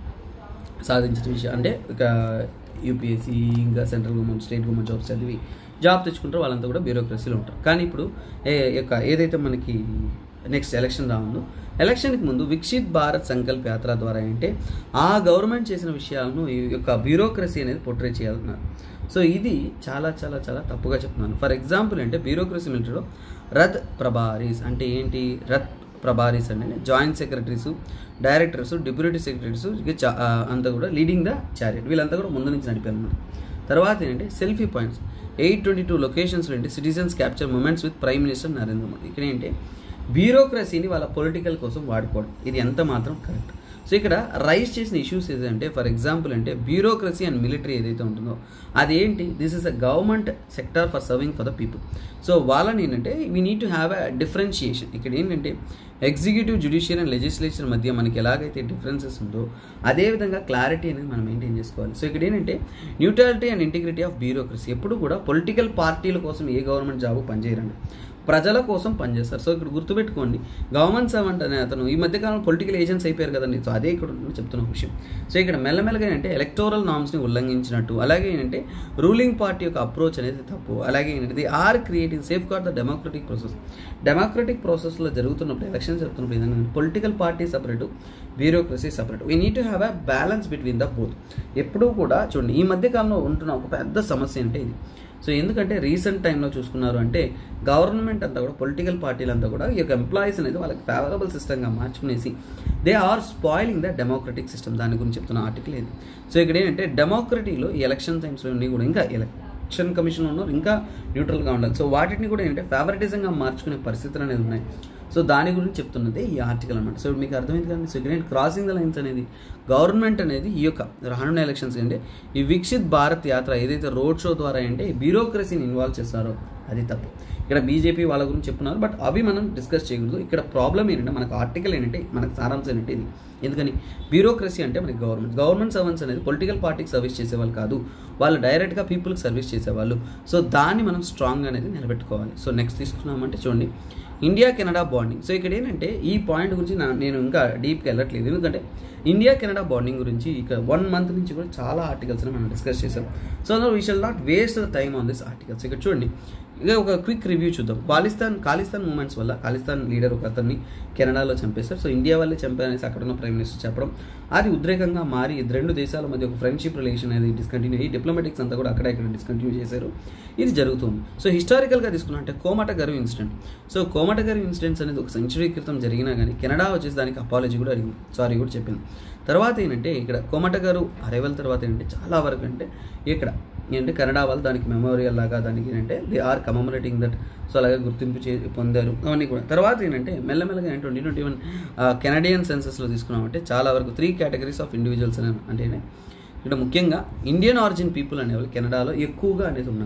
సాధించిన విషయం అంటే ఇక యూపీఎస్సీ ఇంకా central government state government jobs చదివి జాబ్ తెచ్చుకుంటారో వాళ్ళంతా కూడా బ్యూరోక్రసీలో ఉంటారు కానీ ఇప్పుడు ఏ యొక్క ఏదైతే మనకి నెక్స్ట్ ఎలక్షన్ రాఉందో ఎలక్షన్కి ముందు విక్షిత్ భారత్ సంకల్ప యాత్ర ద్వారా ఏంటంటే ఆ గవర్నమెంట్ చేసిన విషయాలను ఈ యొక్క బ్యూరోక్రసీ అనేది పొట్రే చేయాలన్నారు సో ఇది చాలా చాలా చాలా తప్పుగా చెప్తున్నాను ఫర్ ఎగ్జాంపుల్ అంటే బ్యూరోక్రసీ మిలిటరీలో రథ్ ప్రభారీస్ అంటే ఏంటి రథ్ ప్రభారీస్ అంటే joint secretaries directors deputy secretaries ఇక చా- ఆ, అంతా కూడా లీడింగ్ ద చారియట్ వీళ్ళంతా కూడా ముందు నుంచి నడిపారు అన్నమాట తర్వాత ఏంటంటే selfie points eight twenty two లొకేషన్స్లో ఏంటి citizens capture moments with prime minister Narendra Modi ఇక్కడ ఏంటి బ్యూరోక్రసీని వాళ్ళ పొలిటికల్ కోసం వాడుకోవడం ఇది ఎంత మాత్రం కరెక్ట్ సో ఇక్కడ రైజ్ చేసిన ఇష్యూస్ ఏదంటే ఫర్ ఎగ్జాంపుల్ అంటే బ్యూరోక్రసీ అండ్ మిలిటరీ ఏదైతే ఉంటుందో అదేంటి this is a government sector for serving for the people so వాళ్ళని ఏంటంటే we need to have a differentiation ఇక్కడ ఏంటంటే ఎగ్జిక్యూటివ్ జ్యుడిషియల్ అండ్ లెజిస్లేచర్ మధ్య మనకి ఎలాగైతే డిఫరెన్సెస్ ఉందో అదేవిధంగా క్లారిటీ అనేది మనం మెయింటైన్ చేసుకోవాలి సో ఇక్కడ ఏంటంటే neutrality and integrity of bureaucracy ఎప్పుడు కూడా పొలిటికల్ పార్టీల కోసం ఏ గవర్నమెంట్ జాబ్ పనిచేయరండి ప్రజల కోసం పనిచేస్తారు సో ఇక్కడ గుర్తుపెట్టుకోండి గవర్నమెంట్ సర్వెంట్ అనే అతను ఈ మధ్యకాలంలో పొలిటికల్ ఏజెంట్స్ అయిపోయారు కదండి సో అదే ఇక్కడ నేను చెప్తున్న విషయం సో ఇక్కడ మెల్లమెల్లగా ఏంటంటే ఎలక్టోరల్ నామ్స్ని ఉల్లంఘించినట్టు అలాగే ఏంటంటే రూలింగ్ పార్టీ యొక్క అప్రోచ్ అనేది తప్పు అలాగే ఏంటంటే the are creating safeguard the democratic process democratic ప్రాసెస్లో జరుగుతున్నప్పుడు ఎలక్షన్ జరుగుతున్నప్పుడు ఏదైనా political party separate bureaucracy separate we need to have a balance between the both ఎప్పుడూ కూడా చూడండి ఈ మధ్య కాలంలో ఉంటున్న ఒక పెద్ద సమస్య అంటే ఇది సో ఎందుకంటే రీసెంట్ టైంలో చూసుకున్నారు అంటే గవర్నమెంట్ అంతా కూడా పొలిటికల్ పార్టీలు అంతా కూడా ఈ యొక్క ఎంప్లాయీస్ అనేది వాళ్ళకి ఫేవరబుల్ సిస్టమ్గా మార్చుకునేసి they are spoiling the democratic system దాని గురించి చెప్తున్న ఆర్టికల్ ఇది సో ఇక్కడ ఏంటంటే డెమోక్రటీలో ఈ ఎలక్షన్ టైమ్స్లో ఉండి కూడా ఇంకా ఎలక్షన్ కమిషన్ ఉన్నారు ఇంకా న్యూట్రల్గా ఉండాలి సో వాటిని కూడా ఏంటంటే ఫేవరెటిజంగా మార్చుకునే పరిస్థితులు అనేది ఉన్నాయి సో దాని గురించి చెప్తున్నదే ఈ ఆర్టికల్ అనమాట సో మీకు అర్థమైంది కదండి సో ఇక్కడ క్రాసింగ్ ద లైన్స్ అనేది గవర్నమెంట్ అనేది ఈ యొక్క రానున్న ఎలక్షన్స్ అంటే ఈ విక్షిత్ భారత్ యాత్ర ఏదైతే రోడ్ షో ద్వారా అంటే బ్యూరోక్రసీని ఇన్వాల్వ్ చేస్తారో అది తప్పు ఇక్కడ బీజేపీ వాళ్ళ గురించి చెప్తున్నారు బట్ అవి మనం డిస్కస్ చేయకూడదు ఇక్కడ ప్రాబ్లం ఏంటంటే మనకు ఆర్టికల్ ఏంటంటే మనకు సారాంశం ఏంటంటే ఇది ఎందుకని బ్యూరోక్రసీ అంటే మనకి గవర్నమెంట్ గవర్నమెంట్ సర్వెంట్స్ అనేది పొలిటికల్ పార్టీకి సర్వీస్ చేసేవాళ్ళు కాదు వాళ్ళు డైరెక్ట్గా పీపుల్కి సర్వీస్ చేసేవాళ్ళు సో దాన్ని మనం స్ట్రాంగ్ అనేది నిలబెట్టుకోవాలి సో నెక్స్ట్ తీసుకున్నామంటే చూడండి ఇండియా కెనడా బాండింగ్ సో ఇక్కడ ఏంటంటే ఈ పాయింట్ గురించి నా- నేను ఇంకా డీప్గా వెళ్ళట్లేదు ఎందుకంటే ఇండియా కెనడా బాండింగ్ గురించి ఇక వన్ మంత్ నుంచి కూడా చాలా ఆర్టికల్స్ మనం డిస్కస్ చేసాం so we shall not waste the time on this articles ఇక్కడ చూడండి ఇక ఒక క్విక్ రివ్యూ చూద్దాం ఖాలిస్తాన్ ఖాలిస్తాన్ మూమెంట్స్ వల్ల ఖాలిస్తాన్ లీడర్ ఒక అతన్ని కెనడాలో చంపేశారు సో ఇండియా వాళ్ళే చంపారనేసి అక్కడ ఉన్న ప్రైమ్ మినిస్టర్ చెప్పడం అది ఉద్రేకంగా మారి ఇది రెండు దేశాల మధ్య ఒక ఫ్రెండ్షిప్ రిలేషన్ అనేది డిస్కంటిన్యూ అయ్యి డిప్లొమాటిక్స్ అంతా కూడా అక్కడ ఇక్కడ డిస్కంటిన్యూ చేశారు ఇది జరుగుతుంది సో హిస్టారికల్గా తీసుకున్నా అంటే కోమట గర్వ్ ఇన్సిడెంట్ సో కోమట గర్వ్ ఇన్సిడెంట్స్ అనేది ఒక సెంచురీ క్రితం జరిగినా కానీ కెనడా వచ్చేసి దానికి అపాలజీ కూడా అడిగింది సారీ కూడా చెప్పింది తర్వాత ఏంటంటే ఇక్కడ కోమట గారు అరైవల్ తర్వాత ఏంటంటే చాలా వరకు అంటే ఇక్కడ ఏంటంటే కెనడా వాళ్ళు దానికి మెమోరియల్ లాగా దానికి ఏంటంటే they are commemorating that so అలాగే గుర్తింపు చే పొందారు అవన్నీ కూడా తర్వాత ఏంటంటే మెల్లమెల్లగా ట్వంటీ ట్వంటీ వన్ కెనడియన్ సెన్సెస్లో తీసుకున్నామంటే చాలా వరకు త్రీ కేటగిరీస్ ఆఫ్ ఇండివిజువల్స్ అని అంటేనే ఇక్కడ ముఖ్యంగా ఇండియన్ ఆరిజిన్ పీపుల్ అనేవాళ్ళు కెనడాలో ఎక్కువగా అనేది ఉన్నారు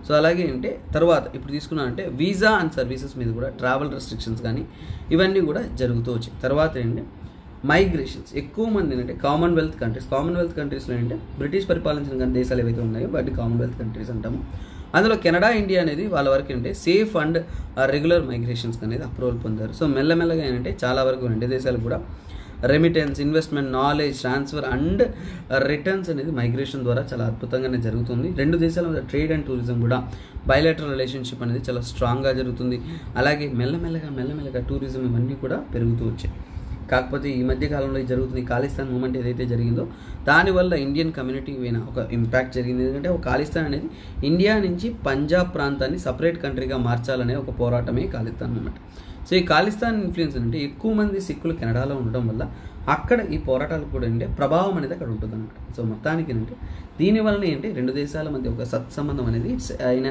సో అలాగే అంటే తర్వాత ఇప్పుడు తీసుకున్నా అంటే వీసా అండ్ సర్వీసెస్ మీద కూడా ట్రావెల్ రెస్ట్రిక్షన్స్ కానీ ఇవన్నీ కూడా జరుగుతూ వచ్చాయి తర్వాత ఏంటంటే మైగ్రేషన్స్ ఎక్కువ మంది ఏంటంటే కామన్వెల్త్ కంట్రీస్ కామన్వెల్త్ కంట్రీస్లో ఏంటంటే బ్రిటిష్ పరిపాలించిన కానీ దేశాలు ఏవైతే ఉన్నాయో వాటిని కామన్వెల్త్ కంట్రీస్ అంటాము అందులో కెనడా ఇండియా అనేది వాళ్ళ వరకు ఏంటంటే సేఫ్ అండ్ రెగ్యులర్ మైగ్రేషన్స్ అనేది అప్రూవల్ పొందారు సో మెల్లమెల్లగా ఏంటంటే చాలా వరకు రెండు దేశాలు కూడా remittance investment knowledge transfer and returns అనేది మైగ్రేషన్ ద్వారా చాలా అద్భుతంగానే జరుగుతుంది రెండు దేశాల మధ్య ట్రేడ్ అండ్ టూరిజం కూడా బయలాటరల్ రిలేషన్షిప్ అనేది చాలా స్ట్రాంగ్గా జరుగుతుంది అలాగే మెల్లమెల్లగా మెల్లమెల్లగా టూరిజం ఇవన్నీ కూడా పెరుగుతూ వచ్చాయి కాకపోతే ఈ మధ్య కాలంలో ఇది జరుగుతుంది ఈ ఖాళిస్తాన్ మూమెంట్ ఏదైతే జరిగిందో దానివల్ల ఇండియన్ కమ్యూనిటీ పైన ఒక ఇంపాక్ట్ జరిగింది ఎందుకంటే ఒక ఖాళిస్తాన్ అనేది ఇండియా నుంచి పంజాబ్ ప్రాంతాన్ని సపరేట్ కంట్రీగా మార్చాలనే ఒక పోరాటమే ఖాళిస్తాన్ మూమెంట్ సో ఈ ఖాళిస్తాన్ ఇన్ఫ్లుయెన్స్ అంటే ఎక్కువ మంది సిక్కులు కెనడాలో ఉండడం వల్ల అక్కడ ఈ పోరాటాలు కూడా అంటే ప్రభావం అనేది అక్కడ ఉంటుంది అనమాట సో మొత్తానికి ఏంటంటే దీనివల్ల ఏంటి రెండు దేశాల మధ్య ఒక సత్సంబంధం అనేది ఇట్స్ అయిన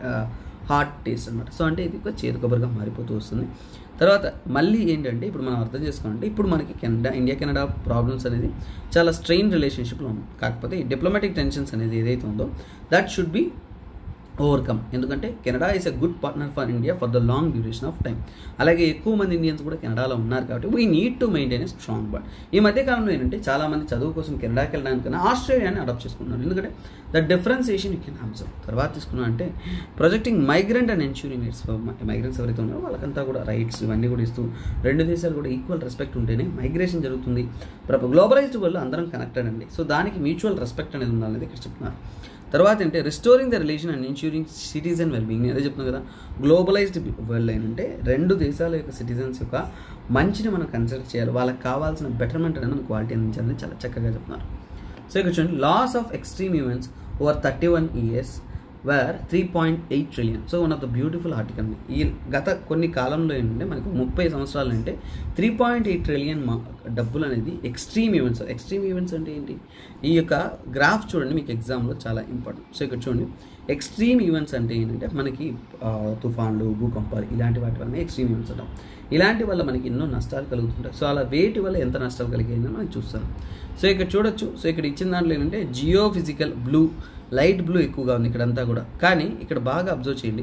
హార్ట్ టేస్ట్ అనమాట సో అంటే ఇది ఒక చేదు కొబ్బరిగా మారిపోతూ వస్తుంది తర్వాత మళ్ళీ ఏంటంటే ఇప్పుడు మనం అర్థం చేసుకోవాలంటే ఇప్పుడు మనకి కెనడా ఇండియా కెనడా ప్రాబ్లమ్స్ అనేది చాలా స్ట్రెయిన్ రిలేషన్షిప్లో ఉంది కాకపోతే ఈ డిప్లొమాటిక్ టెన్షన్స్ అనేది ఏదైతే ఉందో దట్ షుడ్ బి ఓవర్కమ్ ఎందుకంటే Canada is a good partner for India for the long duration of time అలాగే ఎక్కువ మంది ఇండియన్స్ కూడా కెనడాలో ఉన్నారు కాబట్టి we need to maintain a strong bond ఈ మధ్య కాలంలో ఏంటంటే చాలా మంది చదువు కోసం కెనడాకి వెళ్ళడానికన్నా ఆస్ట్రేలియాని అడాప్ట్ చేసుకున్నారు ఎందుకంటే the differentiation you can observe తర్వాత తీసుకున్నా అంటే projecting migrant and ensuring rights migrants ఎవరైతే ఉన్నారో వాళ్ళకంతా కూడా రైట్స్ ఇవన్నీ కూడా ఇస్తూ రెండు దేశాలు కూడా ఈక్వల్ రెస్పెక్ట్ ఉంటేనే మైగ్రేషన్ జరుగుతుంది గ్లోబలైజ్డ్ వల్ల అందరం కనెక్టెడ్ అండి సో దానికి మ్యూచువల్ రెస్పెక్ట్ అనేది ఉండాలనేది ఇక్కడ చెప్తున్నారు తర్వాత అంటే restoring the relation and ensuring citizen wellbeing అదే చెప్తున్నాను కదా గ్లోబలైజ్డ్ వరల్డ్ ఏంటంటే రెండు దేశాల యొక్క సిటిజన్స్ యొక్క మంచిని మనం కన్సిడర్ చేయాలి వాళ్ళకి కావాల్సిన బెటర్మెంట్ అనేది మన క్వాలిటీ అందించాలని చాలా చక్కగా చెప్తున్నారు సో ఇక్కడ చూడండి loss of extreme events over thirty one years where three point eight trillion so one of the beautiful article ఈ గత కొన్ని కాలంలో ఏంటంటే మనకు ముప్పై సంవత్సరాలు అంటే త్రీ పాయింట్ ఎయిట్ ట్రిలియన్ డబ్బులు అనేది ఎక్స్ట్రీమ్ ఈవెంట్స్ ఎక్స్ట్రీమ్ ఈవెంట్స్ అంటే ఏంటి ఈ యొక్క గ్రాఫ్ చూడండి మీకు ఎగ్జామ్లో చాలా ఇంపార్టెంట్ సో ఇక్కడ చూడండి ఎక్స్ట్రీమ్ ఈవెంట్స్ అంటే ఏంటంటే మనకి తుఫాన్లు భూకంపాలు ఇలాంటి వాటి వల్ల ఎక్స్ట్రీమ్ ఈవెంట్స్ అంటాం ఇలాంటి వల్ల మనకి ఎన్నో నష్టాలు కలుగుతుంటాయి సో అలా వేటి వల్ల ఎంత నష్టాలు కలిగాయని మనం చూస్తాం సో ఇక్కడ చూడొచ్చు సో ఇక్కడ ఇచ్చిన దాంట్లో ఏంటంటే geophysical blue light blue ఎక్కువగా ఉంది ఇక్కడంతా కూడా కానీ ఇక్కడ బాగా అబ్జర్వ్ చేయండి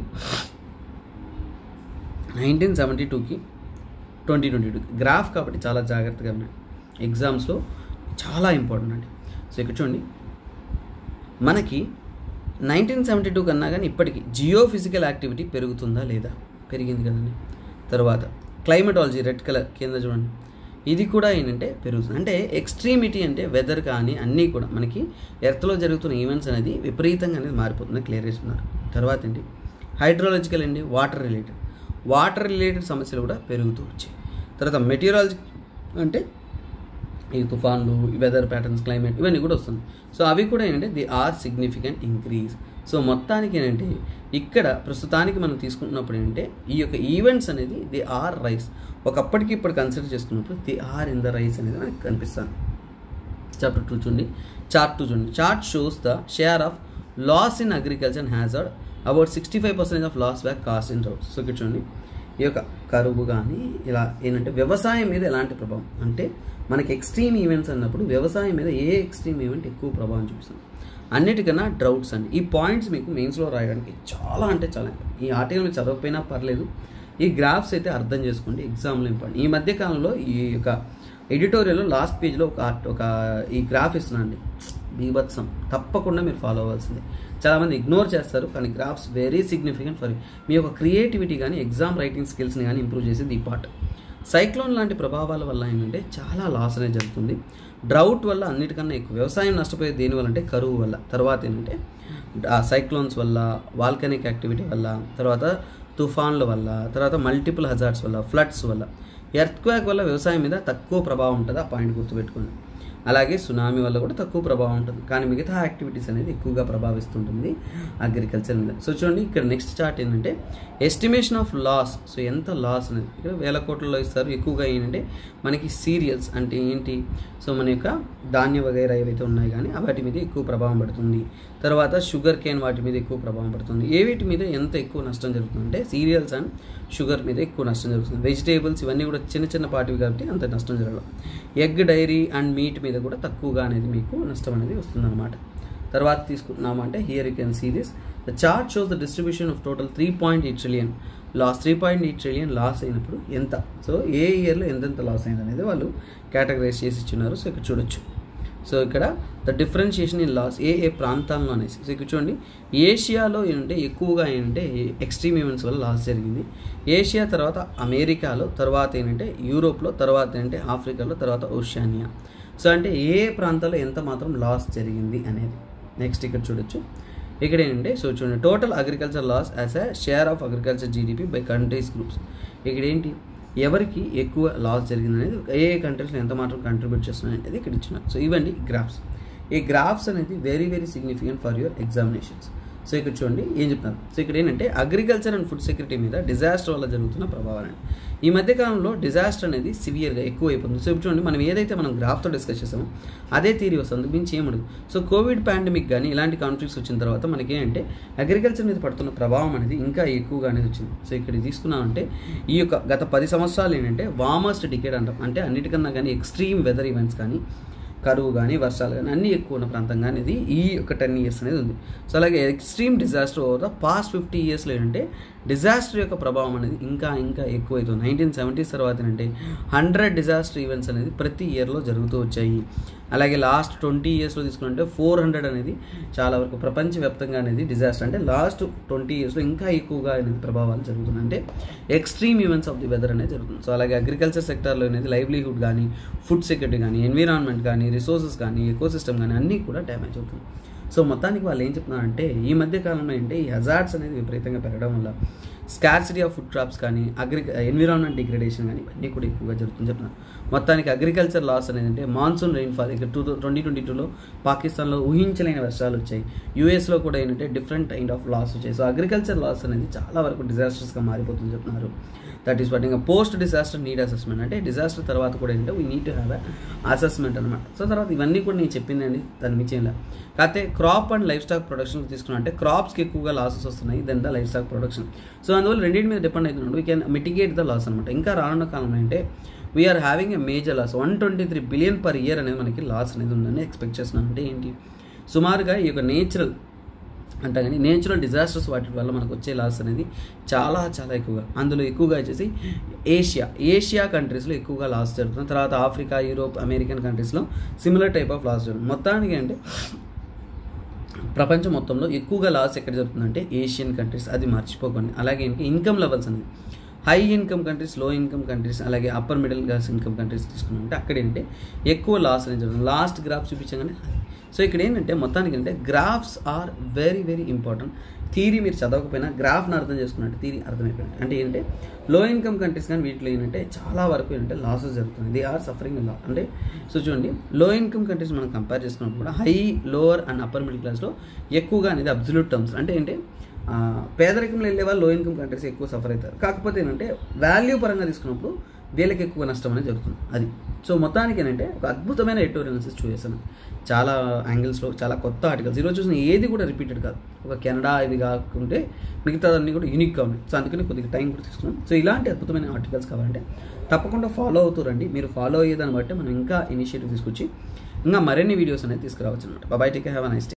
నైన్టీన్ సెవెంటీ టూకి ట్వంటీ ట్వంటీ టూకి గ్రాఫ్ కాబట్టి చాలా జాగ్రత్తగా ఉన్నాయి ఎగ్జామ్స్లో చాలా ఇంపార్టెంట్ అండి సో ఇక్కడ చూడండి మనకి నైన్టీన్ సెవెంటీ టూ కన్నా కానీ ఇప్పటికీ జియో ఫిజికల్ యాక్టివిటీ పెరుగుతుందా లేదా పెరిగింది కదండి తర్వాత క్లైమటాలజీ రెడ్ కలర్ కింద చూడండి ఇది కూడా ఏంటంటే పెరుగుతుంది అంటే ఎక్స్ట్రీమిటీ అంటే వెదర్ కానీ అన్నీ కూడా మనకి ఎర్త్లో జరుగుతున్న ఈవెంట్స్ అనేది విపరీతంగా అనేది మారిపోతుంది క్లియర్ చేస్తున్నారు తర్వాత ఏంటి హైడ్రాలజికల్ అండి వాటర్ రిలేటెడ్ వాటర్ రిలేటెడ్ సమస్యలు కూడా పెరుగుతూ వచ్చాయి తర్వాత మెటీరియాలజీ అంటే ఈ తుఫాన్లు వెదర్ ప్యాటర్న్స్ క్లైమేట్ ఇవన్నీ కూడా వస్తుంది సో అవి కూడా ఏంటంటే the are significant increase so మొత్తానికి ఏంటంటే ఇక్కడ ప్రస్తుతానికి మనం తీసుకుంటున్నప్పుడు ఏంటంటే ఈ యొక్క ఈవెంట్స్ అనేది ది ఆర్ రైస్ ఒకప్పటికి ఇప్పుడు కన్సిడర్ చేసుకున్నప్పుడు there are in the rise అనేది మనకి కనిపిస్తుంది చాప్టర్ టూ చూడండి చార్ట్ టూ చూడండి chart shows the share of loss in agriculture and hazard about sixty five percent of loss back cast in droughts so ఇక్కడ చూడండి ఈ యొక్క కరువు కానీ ఇలా ఏంటంటే వ్యవసాయం మీద ఎలాంటి ప్రభావం అంటే మనకి ఎక్స్ట్రీమ్ ఈవెంట్స్ అన్నప్పుడు వ్యవసాయం మీద ఏ ఎక్స్ట్రీమ్ ఈవెంట్ ఎక్కువ ప్రభావం చూపిస్తుంది అన్నిటికన్నా డ్రౌట్స్ అండి ఈ పాయింట్స్ మీకు మెయిన్స్లో రాయడానికి చాలా అంటే చాలా ఈ ఆర్టికల్ మీరు చదవకపోయినా పర్లేదు ఈ గ్రాఫ్స్ అయితే అర్థం చేసుకోండి ఎగ్జామ్లో ఇంపార్టెంట్ ఈ మధ్య కాలంలో ఈ యొక్క ఎడిటోరియల్లో లాస్ట్ పేజ్లో ఒక ఒక ఈ గ్రాఫ్ ఇస్తున్నాండి బీభత్సం తప్పకుండా మీరు ఫాలో అవ్వాల్సిందే చాలామంది ఇగ్నోర్ చేస్తారు కానీ గ్రాఫ్స్ వెరీ సిగ్నిఫికెంట్ ఫర్ మీ యొక్క క్రియేటివిటీ కానీ ఎగ్జామ్ రైటింగ్ స్కిల్స్ని కానీ ఇంప్రూవ్ చేసేది ఈ పార్ట్ సైక్లోన్ లాంటి ప్రభావాల వల్ల ఏంటంటే చాలా లాస్ అనేది జరుగుతుంది డ్రౌట్ వల్ల అన్నిటికన్నా ఎక్కువ వ్యవసాయం నష్టపోయేది దేని వల్ల అంటే కరువు వల్ల తర్వాత ఏంటంటే సైక్లోన్స్ వల్ల వాల్కనిక్ యాక్టివిటీ వల్ల తర్వాత తుఫాన్ల వల్ల తర్వాత మల్టిపుల్ హజార్డ్స్ వల్ల ఫ్లడ్స్ వల్ల ఎర్త్ క్వాక్ వల్ల వ్యవసాయం మీద తక్కువ ప్రభావం ఉంటుంది ఆ పాయింట్ గుర్తుపెట్టుకోండి అలాగే సునామీ వల్ల కూడా తక్కువ ప్రభావం ఉంటుంది కానీ మిగతా యాక్టివిటీస్ అనేది ఎక్కువగా ప్రభావిస్తుంటుంది అగ్రికల్చర్ మీద సో చూడండి ఇక్కడ నెక్స్ట్ చార్ట్ ఏంటంటే ఎస్టిమేషన్ ఆఫ్ లాస్ సో ఎంత లాస్ అనేది ఇక్కడ వేల కోట్లలో ఇస్తారు ఎక్కువగా ఏంటంటే మనకి సీరియల్స్ అంటే ఏంటి సో మన యొక్క ధాన్య వగైరా ఏవైతే ఉన్నాయి కానీ వాటి మీద ఎక్కువ ప్రభావం పడుతుంది తర్వాత షుగర్ కేన్ వాటి మీద ఎక్కువ ప్రభావం పడుతుంది ఏ వీటి మీద ఎంత ఎక్కువ నష్టం జరుగుతుందంటే సీరియల్స్ అండ్ షుగర్ మీద ఎక్కువ నష్టం జరుగుతుంది వెజిటేబుల్స్ ఇవన్నీ కూడా చిన్న చిన్న పాటివి కాబట్టి అంత నష్టం జరగదు ఎగ్ డైరీ అండ్ మీట్ మీద కూడా తక్కువగా అనేది మీకు నష్టం అనేది వస్తుందన్నమాట తర్వాత తీసుకుంటున్నామంటే here you can see this the chart shows the distribution of total three point eight trillion loss three point eight trillion loss అయినప్పుడు ఎంత సో ఏ ఇయర్లో ఎంతెంత లాస్ అయింది అనేది వాళ్ళు కేటగరైజ్ చేసి ఇచ్చున్నారు సో ఇక్కడ చూడొచ్చు సో ఇక్కడ ద డిఫరెన్షియేషన్ ఇన్ లాస్ ఏ ఏ ప్రాంతాల్లో అనేసి సో ఇక్కడ చూడండి ఏషియాలో ఏంటంటే ఎక్కువగా ఏంటంటే ఎక్స్ట్రీమ్ ఈవెంట్స్ వల్ల లాస్ జరిగింది ఏషియా తర్వాత అమెరికాలో తర్వాత ఏంటంటే యూరోప్లో తర్వాత ఏంటంటే ఆఫ్రికాలో తర్వాత ఓషియానియా సో అంటే ఏ ప్రాంతాల్లో ఎంత మాత్రం లాస్ జరిగింది అనేది నెక్స్ట్ ఇక్కడ చూడొచ్చు ఇక్కడ ఏంటంటే సో చూడండి total agriculture loss as a share of agriculture GDP by countries groups ఇక్కడ ఏంటి ఎవరికి ఎక్కువ లాస్ జరిగింది అనేది ఏ ఏ కంట్రీస్లో ఎంత మాత్రం కంట్రిబ్యూట్ చేస్తున్నాయి అనేది ఇక్కడ ఇచ్చినారు సో ఇవన్నీ గ్రాఫ్స్ ఈ గ్రాఫ్స్ అనేది very very significant for your examinations so ఇక్కడ చూడండి ఏం చెప్తున్నారు సో ఇక్కడ ఏంటంటే అగ్రికల్చర్ అండ్ ఫుడ్ సెక్యూరిటీ మీద డిజాస్టర్ వల్ల జరుగుతున్న ప్రభావాలు ఈ మధ్య కాలంలో డిజాస్టర్ అనేది సివియర్గా ఎక్కువ అయిపోతుంది సో ఇప్పుడు చూడండి మనం ఏదైతే మనం గ్రాఫ్తో డిస్కస్ చేసామో అదే థీరీ వస్తుంది మించి ఏమడదు సో కోవిడ్ పాండమిక్ కానీ ఇలాంటి కాన్ఫ్లిక్ట్స్ వచ్చిన తర్వాత మనకి ఏంటంటే అగ్రికల్చర్ మీద పడుతున్న ప్రభావం అనేది ఇంకా ఎక్కువగా అనేది వచ్చింది సో ఇక్కడ తీసుకున్నామంటే ఈ యొక్క గత పది సంవత్సరాలు ఏంటంటే వామస్ట్ డికేడ్ అంటాం అంటే అన్నిటికన్నా కానీ ఎక్స్ట్రీమ్ వెదర్ ఈవెంట్స్ కానీ కరువు కానీ వర్షాలు కానీ అన్నీ ఎక్కువ ఉన్న ప్రాంతం కానీ ఇది ఈ ఒక టెన్ ఇయర్స్ అనేది ఉంది సో అలాగే extreme disaster over the past fifty ఇయర్స్లో ఏంటంటే డిజాస్టర్ యొక్క ప్రభావం అనేది ఇంకా ఇంకా ఎక్కువైతుంది నైన్టీన్ సెవెంటీస్ తర్వాత ఏంటంటే హండ్రెడ్ డిజాస్టర్ ఈవెంట్స్ అనేది ప్రతి ఇయర్లో జరుగుతూ వచ్చాయి అలాగే లాస్ట్ ట్వంటీ ఇయర్స్లో తీసుకుంటే ఫోర్ హండ్రెడ్ అనేది చాలా వరకు ప్రపంచవ్యాప్తంగా అనేది డిజాస్టర్ అంటే లాస్ట్ ట్వంటీ ఇయర్స్లో ఇంకా ఎక్కువగా అనేది ప్రభావాలు జరుగుతున్నాయి అంటే extreme events of the weather అనేది జరుగుతుంది సో అలాగే అగ్రికల్చర్ సెక్టర్లో అనేది లైవ్లీహుడ్ కానీ ఫుడ్ సెక్యూరిటీ కానీ ఎన్విరాన్మెంట్ కానీ రిసోర్సెస్ కానీ ఎకోసిస్టమ్ కానీ అన్నీ కూడా డ్యామేజ్ అవుతుంది సో మొత్తానికి వాళ్ళు ఏం చెప్తున్నారంటే ఈ మధ్య కాలంలో ఏంటంటే ఈ హజార్డ్స్ అనేది విపరీతంగా పెరగడం వల్ల స్కార్సిటీ ఆఫ్ ఫుడ్ క్రాప్స్ కానీ అగ్రి ఎన్విరాన్మెంట్ డిగ్రేడేషన్ కానీ ఇవన్నీ కూడా ఎక్కువగా జరుగుతుంది చెప్తున్నారు మొత్తానికి అగ్రికల్చర్ లాస్ అనేది అంటే మాన్సూన్ రెయిన్ఫాల్ ఇక్కడ టూ ట్వంటీ ట్వంటీ టూలో పాకిస్తాన్లో ఊహించలేని వర్షాలు వచ్చాయి యూఎస్లో కూడా ఏంటంటే డిఫరెంట్ కైండ్ ఆఫ్ లాస్ వచ్చాయి సో అగ్రికల్చర్ లాస్ అనేది చాలా వరకు డిజాస్టర్స్గా మారిపోతుంది చెప్తున్నారు దట్ ఈస్ వాట్ ఇంకా పోస్ట్ డిజాస్టర్ నీడ్ అసెస్మెంట్ అంటే డిజాస్టర్ తర్వాత కూడా ఏంటంటే we need to have assessment అనమాట సో తర్వాత ఇవన్నీ కూడా నేను చెప్పిందండి దాని మించి ఏం లేదు కాకపోతే crop and livestock production తీసుకున్నా అంటే క్రాప్స్కి ఎక్కువగా లాసెస్ వస్తున్నాయి then the livestock production so అందువల్ల రెండింటి మీద డిపెండ్ అవుతున్నాడు we can mitigate the loss అనమాట ఇంకా రానున్న కాలంలో అంటే we are having a major loss one twenty three billion per year అనేది మనకి లాస్ అనేది ఉందని ఎక్స్పెక్ట్ చేస్తున్నాను అంటే ఏంటి సుమారుగా ఈ యొక్క నేచురల్ అంటే కానీ నేచురల్ డిజాస్టర్స్ వాటి వల్ల మనకు వచ్చే లాస్ అనేది చాలా చాలా ఎక్కువగా అందులో ఎక్కువగా వచ్చేసి ఏషియా ఏషియా కంట్రీస్లో ఎక్కువగా లాస్ జరుగుతుంది తర్వాత ఆఫ్రికా యూరోప్ అమెరికన్ కంట్రీస్లో సిమిలర్ టైప్ ఆఫ్ లాస్ జరుగుతుంది మొత్తానికి అంటే ప్రపంచం మొత్తంలో ఎక్కువగా లాస్ ఎక్కడ జరుగుతుందంటే ఏషియన్ కంట్రీస్ అది మర్చిపోకండి అలాగే ఇన్కమ్ లెవెల్స్ అనేది high income countries low income countries అలాగే upper middle class income countries తీసుకున్నామంటే అక్కడ ఏంటంటే ఎక్కువ లాస్ అనేది జరుగుతుంది లాస్ట్ గ్రాఫ్ చూపించగానే సో ఇక్కడ ఏంటంటే మొత్తానికి అంటే graphs are very very important theory మీరు చదవకపోయినా గ్రాఫ్ని అర్థం చేసుకున్నట్టు థీరీ అర్థమైపోయింది అంటే ఏంటంటే లో ఇన్కమ్ కంట్రీస్ కానీ వీటిలో ఏంటంటే చాలా వరకు ఏంటంటే లాసెస్ జరుగుతుంది దే ఆర్ సఫరింగ్ లా అంటే సో చూడండి లో ఇన్కమ్ కంట్రీస్ మనం కంపేర్ చేసుకున్నప్పుడు కూడా high lower and upper middle క్లాస్లో ఎక్కువగా అనేది అబ్జల్యూట్ టర్మ్స్ అంటే ఏంటి పేదరికంలో వెళ్ళే వాళ్ళు లో ఇన్కమ్ కంట్రీస్ ఎక్కువ సఫర్ అవుతారు కాకపోతే ఏంటంటే వాల్యూ పరంగా తీసుకున్నప్పుడు వీళ్ళకి ఎక్కువ నష్టం అనేది జరుగుతుంది అది సో మొత్తానికి ఏంటంటే ఒక అద్భుతమైన ఎడిటోరియల్ అనాలిసిస్ చూసాను చాలా యాంగిల్స్లో చాలా కొత్త ఆర్టికల్స్ ఈరోజు చూసిన ఏది కూడా రిపీటెడ్ కాదు ఒక కెనడా ఇవి కాకుంటే మిగతాదన్నీ కూడా యూనిక్గా ఉన్నాయి సో అందుకని కొద్దిగా టైం కూడా తీసుకున్నాం సో ఇలాంటి అద్భుతమైన ఆర్టికల్స్ కావాలంటే తప్పకుండా ఫాలో అవుతూ రండి మీరు ఫాలో అయ్యేదాన్ని బట్టి మనం ఇంకా ఇనిషియేటివ్ తీసుకొచ్చి ఇంకా మరిన్ని వీడియోస్ అనేది తీసుకురావచ్చు అనమాట బాబాయ్ టేక్ హ్యావ్ నైస్